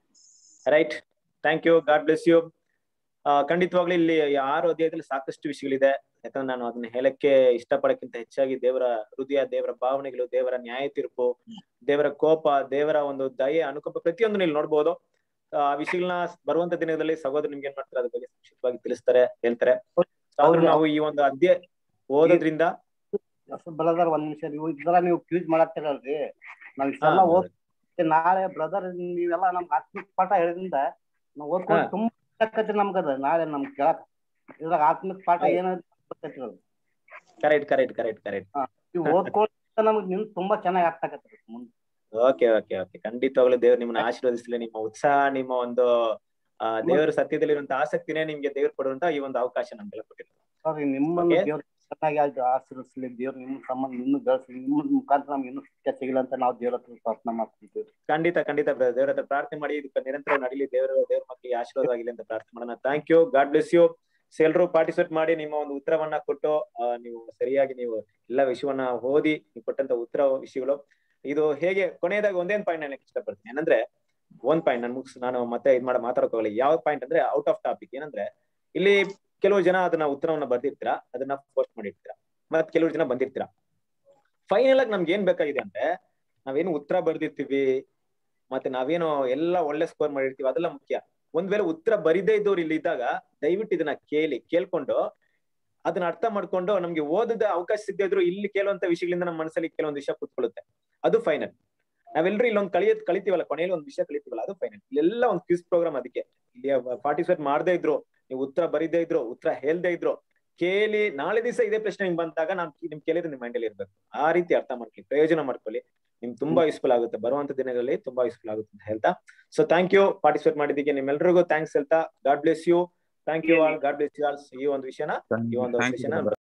right thank you god bless you ಖಂಡಿತವಾಗ್ಲೂ ಇಲ್ಲಿ ಆರು ಅಧ್ಯಾಯದಲ್ಲಿ ಸಾಕಷ್ಟು ವಿಷಯಗಳಿದೆ ಯಾಕಂದ್ರೆ ನಾನು ಅದನ್ನ ಹೇಳಕ್ಕೆ ಇಷ್ಟಪಡಕ್ಕಿಂತ ಹೆಚ್ಚಾಗಿ ದೇವರ ಹೃದಯ ದೇವರ ಭಾವನೆಗಳು ದೇವರ ನ್ಯಾಯ ತೀರ್ಪು ದೇವರ ಕೋಪ ದೇವರ ಒಂದು ದಯೆ ಅನುಕಂಪ ಪ್ರತಿಯೊಂದು ಇಲ್ಲಿ ನೋಡ್ಬೋದು ಆ ವಿಷಯಗಳನ್ನ ಬರುವಂತ ದಿನದಲ್ಲಿ ಸಹೋದರ ನಿಮ್ಗೆ ಏನ್ ಮಾಡ್ತಾರೆ ಅದ್ರ ಬಗ್ಗೆ ಸಂಕ್ಷಿಪ್ತವಾಗಿ ತಿಳಿಸ್ತಾರೆ ಹೇಳ್ತಾರೆ ಅವ್ರು ನಾವು ಈ ಒಂದು ಅಧ್ಯಾಯ ಓದೋದ್ರಿಂದ ಬ್ರದರ್ ಒಂದ್ ನಿಮಿಷ ನೀವು ಇದೆಲ್ಲ ನೀವು ಕ್ಯೂಸ್ ಮಾಡತ್ತೀರಲ್ರಿ ನಾವ್ ಇಷ್ಟೆಲ್ಲ ಓದ್ ನಾಳೆ ಬ್ರದರ್ ನೀವೆಲ್ಲ ನಮ್ಗೆ ಆತ್ಮಿಕ ಪಾಠ ಹೇಳಿದ್ರಿಂದ ನಾವ್ ಓದ್ಕೊಂಡು ತುಂಬಾ ಆಕತಿ ನಮ್ಗದ ನಾಳೆ ನಮ್ ಕೇಳಕ್ ಇದ್ರಾಗ ಆತ್ಮಿಕ ಪಾಠ ಏನಂತ ಗೊತ್ತೈತಿ ಕರೆಕ್ಟ್ ಕರೆಕ್ಟ್ ಕರೆಕ್ಟ್ ಕರೆಕ್ಟ್ ನೀವು ಓದ್ಕೊಂಡು ನಮ್ಗೆ ನಿಮ್ ತುಂಬಾ ಚೆನ್ನಾಗಿ ಅರ್ಥ ಆಗತ್ತೆ ಮುಂದೆ ಓಕೆ ಓಕೆ ಓಕೆ ಖಂಡಿತವಾಗ್ಲೂ ದೇವ್ರು ನಿಮ್ಮನ್ನ ಆಶೀರ್ವದಿಸಲಿ ನಿಮ್ಮ ಉತ್ಸಾಹ ನಿಮ್ಮ ಒಂದು ಆ ದೇವರ ಸತ್ಯದಲ್ಲಿರುವಂತ ಆಸಕ್ತಿನೇ ನಿಮ್ಗೆ ದೇವ್ರು ಕೊಡುವಂತ ಈ ಒಂದು ಅವಕಾಶ ನಮ್ಗೆಲ್ಲ ಕೊಟ್ಟಿರ್ತಾರೆ ಸಾರಿ ನಿಮ್ಮನ್ನು ದೇವ್ರು ಚೆನ್ನಾಗಿ ಆಗಿ ಆಶೀರ್ವದಿಸಲಿ ದೇವ್ರು ನಿಮ್ಮ ಸಂಬಂಧ ಇನ್ನೂ ಬೆಳೆಸಲಿ ನಿಮ್ಮ ಮುಖಾಂತರ ನಮ್ಗೆ ಇನ್ನೂ ಸತ್ಯ ಸಿಗಲಿ ಅಂತ ನಾವು ದೇವ್ರ ಹತ್ರ ಪ್ರಾರ್ಥನೆ ಮಾಡ್ತಿದ್ದೇವೆ ಖಂಡಿತ ಖಂಡಿತ brother. ದೇವ್ರ ಹತ್ರ ಪ್ರಾರ್ಥನೆ ಮಾಡಿ ಇದಕ್ಕೆ ನಿರಂತರ ನಡೀಲಿ ದೇವರ ದೇವ್ರ ಮಕ್ಕಳಿಗೆ ಆಶೀರ್ವಾದ ಆಗಲಿ ಅಂತ ಪ್ರಾರ್ಥನೆ ಮಾಡೋಣ thank you god bless you ಎಲ್ರು ಪಾರ್ಟಿಸಿಪೇಟ್ ಮಾಡಿ ನಿಮ್ಮ ಒಂದು ಉತ್ತರವನ್ನ ಕೊಟ್ಟು ಆ, ನೀವು ಸರಿಯಾಗಿ ನೀವು ಎಲ್ಲ ವಿಷಯವನ್ನ ಓದಿ ನೀವು ಕೊಟ್ಟಂತ ಉತ್ತರ ವಿಷಯಗಳು ಇದು ಹೇಗೆ ಕೊನೆಯದಾಗಿ ಒಂದೇ ಪಾಯಿಂಟ್ ನಾನು ಇಷ್ಟಪಡ್ತೀನಿ ಏನಂದ್ರೆ ಒಂದ್ ಪಾಯಿಂಟ್ ನಾನು ಮುಗಿಸ್ ನಾನು ಮತ್ತೆ ಇದ್ ಮಾಡ ಮಾತಾಡಕ್ ಹೋಗಲ್ಲ ಯಾವ ಪಾಯಿಂಟ್ ಅಂದ್ರೆ ಔಟ್ ಆಫ್ ಟಾಪಿಕ್ ಏನಂದ್ರೆ ಇಲ್ಲಿ ಕೆಲವು ಜನ ಅದನ್ನ ಉತ್ತರವನ್ನ ಬರ್ದಿರ್ತೀರಾ ಅದನ್ನ ಪೋಸ್ಟ್ ಮಾಡಿರ್ತೀರಾ ಮತ್ ಕೆಲವು ಜನ ಬಂದಿರ್ತೀರಾ ಫೈನಲ್ ಆಗಿ ನಮ್ಗೆ ಏನ್ ಬೇಕಾಗಿದೆ ಅಂದ್ರೆ ನಾವೇನು ಉತ್ತರ ಬರ್ದಿರ್ತೀವಿ ಮತ್ತೆ ನಾವೇನು ಎಲ್ಲ ಒಳ್ಳೆ ಸ್ಕೋರ್ ಮಾಡಿರ್ತೀವಿ ಅದೆಲ್ಲ ಮುಖ್ಯ ಒಂದ್ ವೇಳೆ ಉತ್ತರ ಬರಿದೇ ಇದ್ದವ್ರು ಇಲ್ಲಿ ಇದ್ದಾಗ ದಯವಿಟ್ಟು ಇದನ್ನ ಕೇಳಿ ಕೇಳ್ಕೊಂಡು ಅದನ್ನ ಅರ್ಥ ಮಾಡ್ಕೊಂಡು ನಮ್ಗೆ ಓದದ ಅವಕಾಶ ಸಿಗದೇ ಇದ್ರು ಇಲ್ಲಿ ಕೇಳುವಂತ ವಿಷಯಗಳಿಂದ ನಮ್ಮ ಮನಸ್ಸಲ್ಲಿ ಕೆಲವೊಂದು ವಿಷಯ ಕುತ್ಕೊಳ್ಳುತ್ತೆ ಅದು ಫೈನಲ್ ನಾವೆಲ್ಲರೂ ಇಲ್ಲೊಂದು ಕಳಿಯೋದ್ ಕಳಿತೀವಲ್ಲ ಕೊನೆಯಲ್ಲಿ ಒಂದು ವಿಷಯ ಕಳಿತೀವಲ್ಲ ಅದು ಫೈನಲ್ ಇಲ್ಲೆಲ್ಲ ಒಂದು ಕ್ವಿಸ್ ಪ್ರೋಗ್ರಾಮ್ ಅದಕ್ಕೆ ಇಲ್ಲಿ ಪಾರ್ಟಿಸಿಪೇಟ್ ಮಾಡದೇ ಇದ್ರು ನೀವು ಉತ್ತರ ಬರಿದೇ ಇದ್ರು ಉತ್ತರ ಹೇಳ್ದೇ ಇದ್ರು ಕೇಳಿ ನಾಳೆ ದಿವಸ ಇದೇ ಪ್ರಶ್ನೆ ನಿಮ್ಗೆ ಬಂದಾಗ ನಾನ್ ನಿಮ್ ಕೇಳಿದ್ರೆ ನಿಮ್ ಮೈಂಡಲ್ಲಿ ಇರ್ಬೇಕು ಆ ರೀತಿ ಅರ್ಥ ಮಾಡ್ಕೊಳ್ಳಿ ಪ್ರಯೋಜನ ಮಾಡ್ಕೊಳ್ಳಿ ನಿಮ್ಗೆ ತುಂಬಾ ಯೂಸ್ಫುಲ್ ಆಗುತ್ತೆ ಬರುವಂತ ದಿನಗಳಲ್ಲಿ ತುಂಬಾ ಯೂಸ್ಫುಲ್ ಆಗುತ್ತೆ ಅಂತ ಹೇಳ್ತಾ ಸೊ ಥ್ಯಾಂಕ್ ಯು ಪಾರ್ಟಿಸಿಪೇಟ್ ಮಾಡಿದ್ದಕ್ಕೆ ನಿಮ್ಮೆಲ್ರಿಗೂ ಥ್ಯಾಂಕ್ಸ್ ಹೇಳ್ತಾ God bless you thank you all God bless you all ಈ ಒಂದು ವಿಷಯನ ಈ ಒಂದು Thank you, ವಿಷಯನ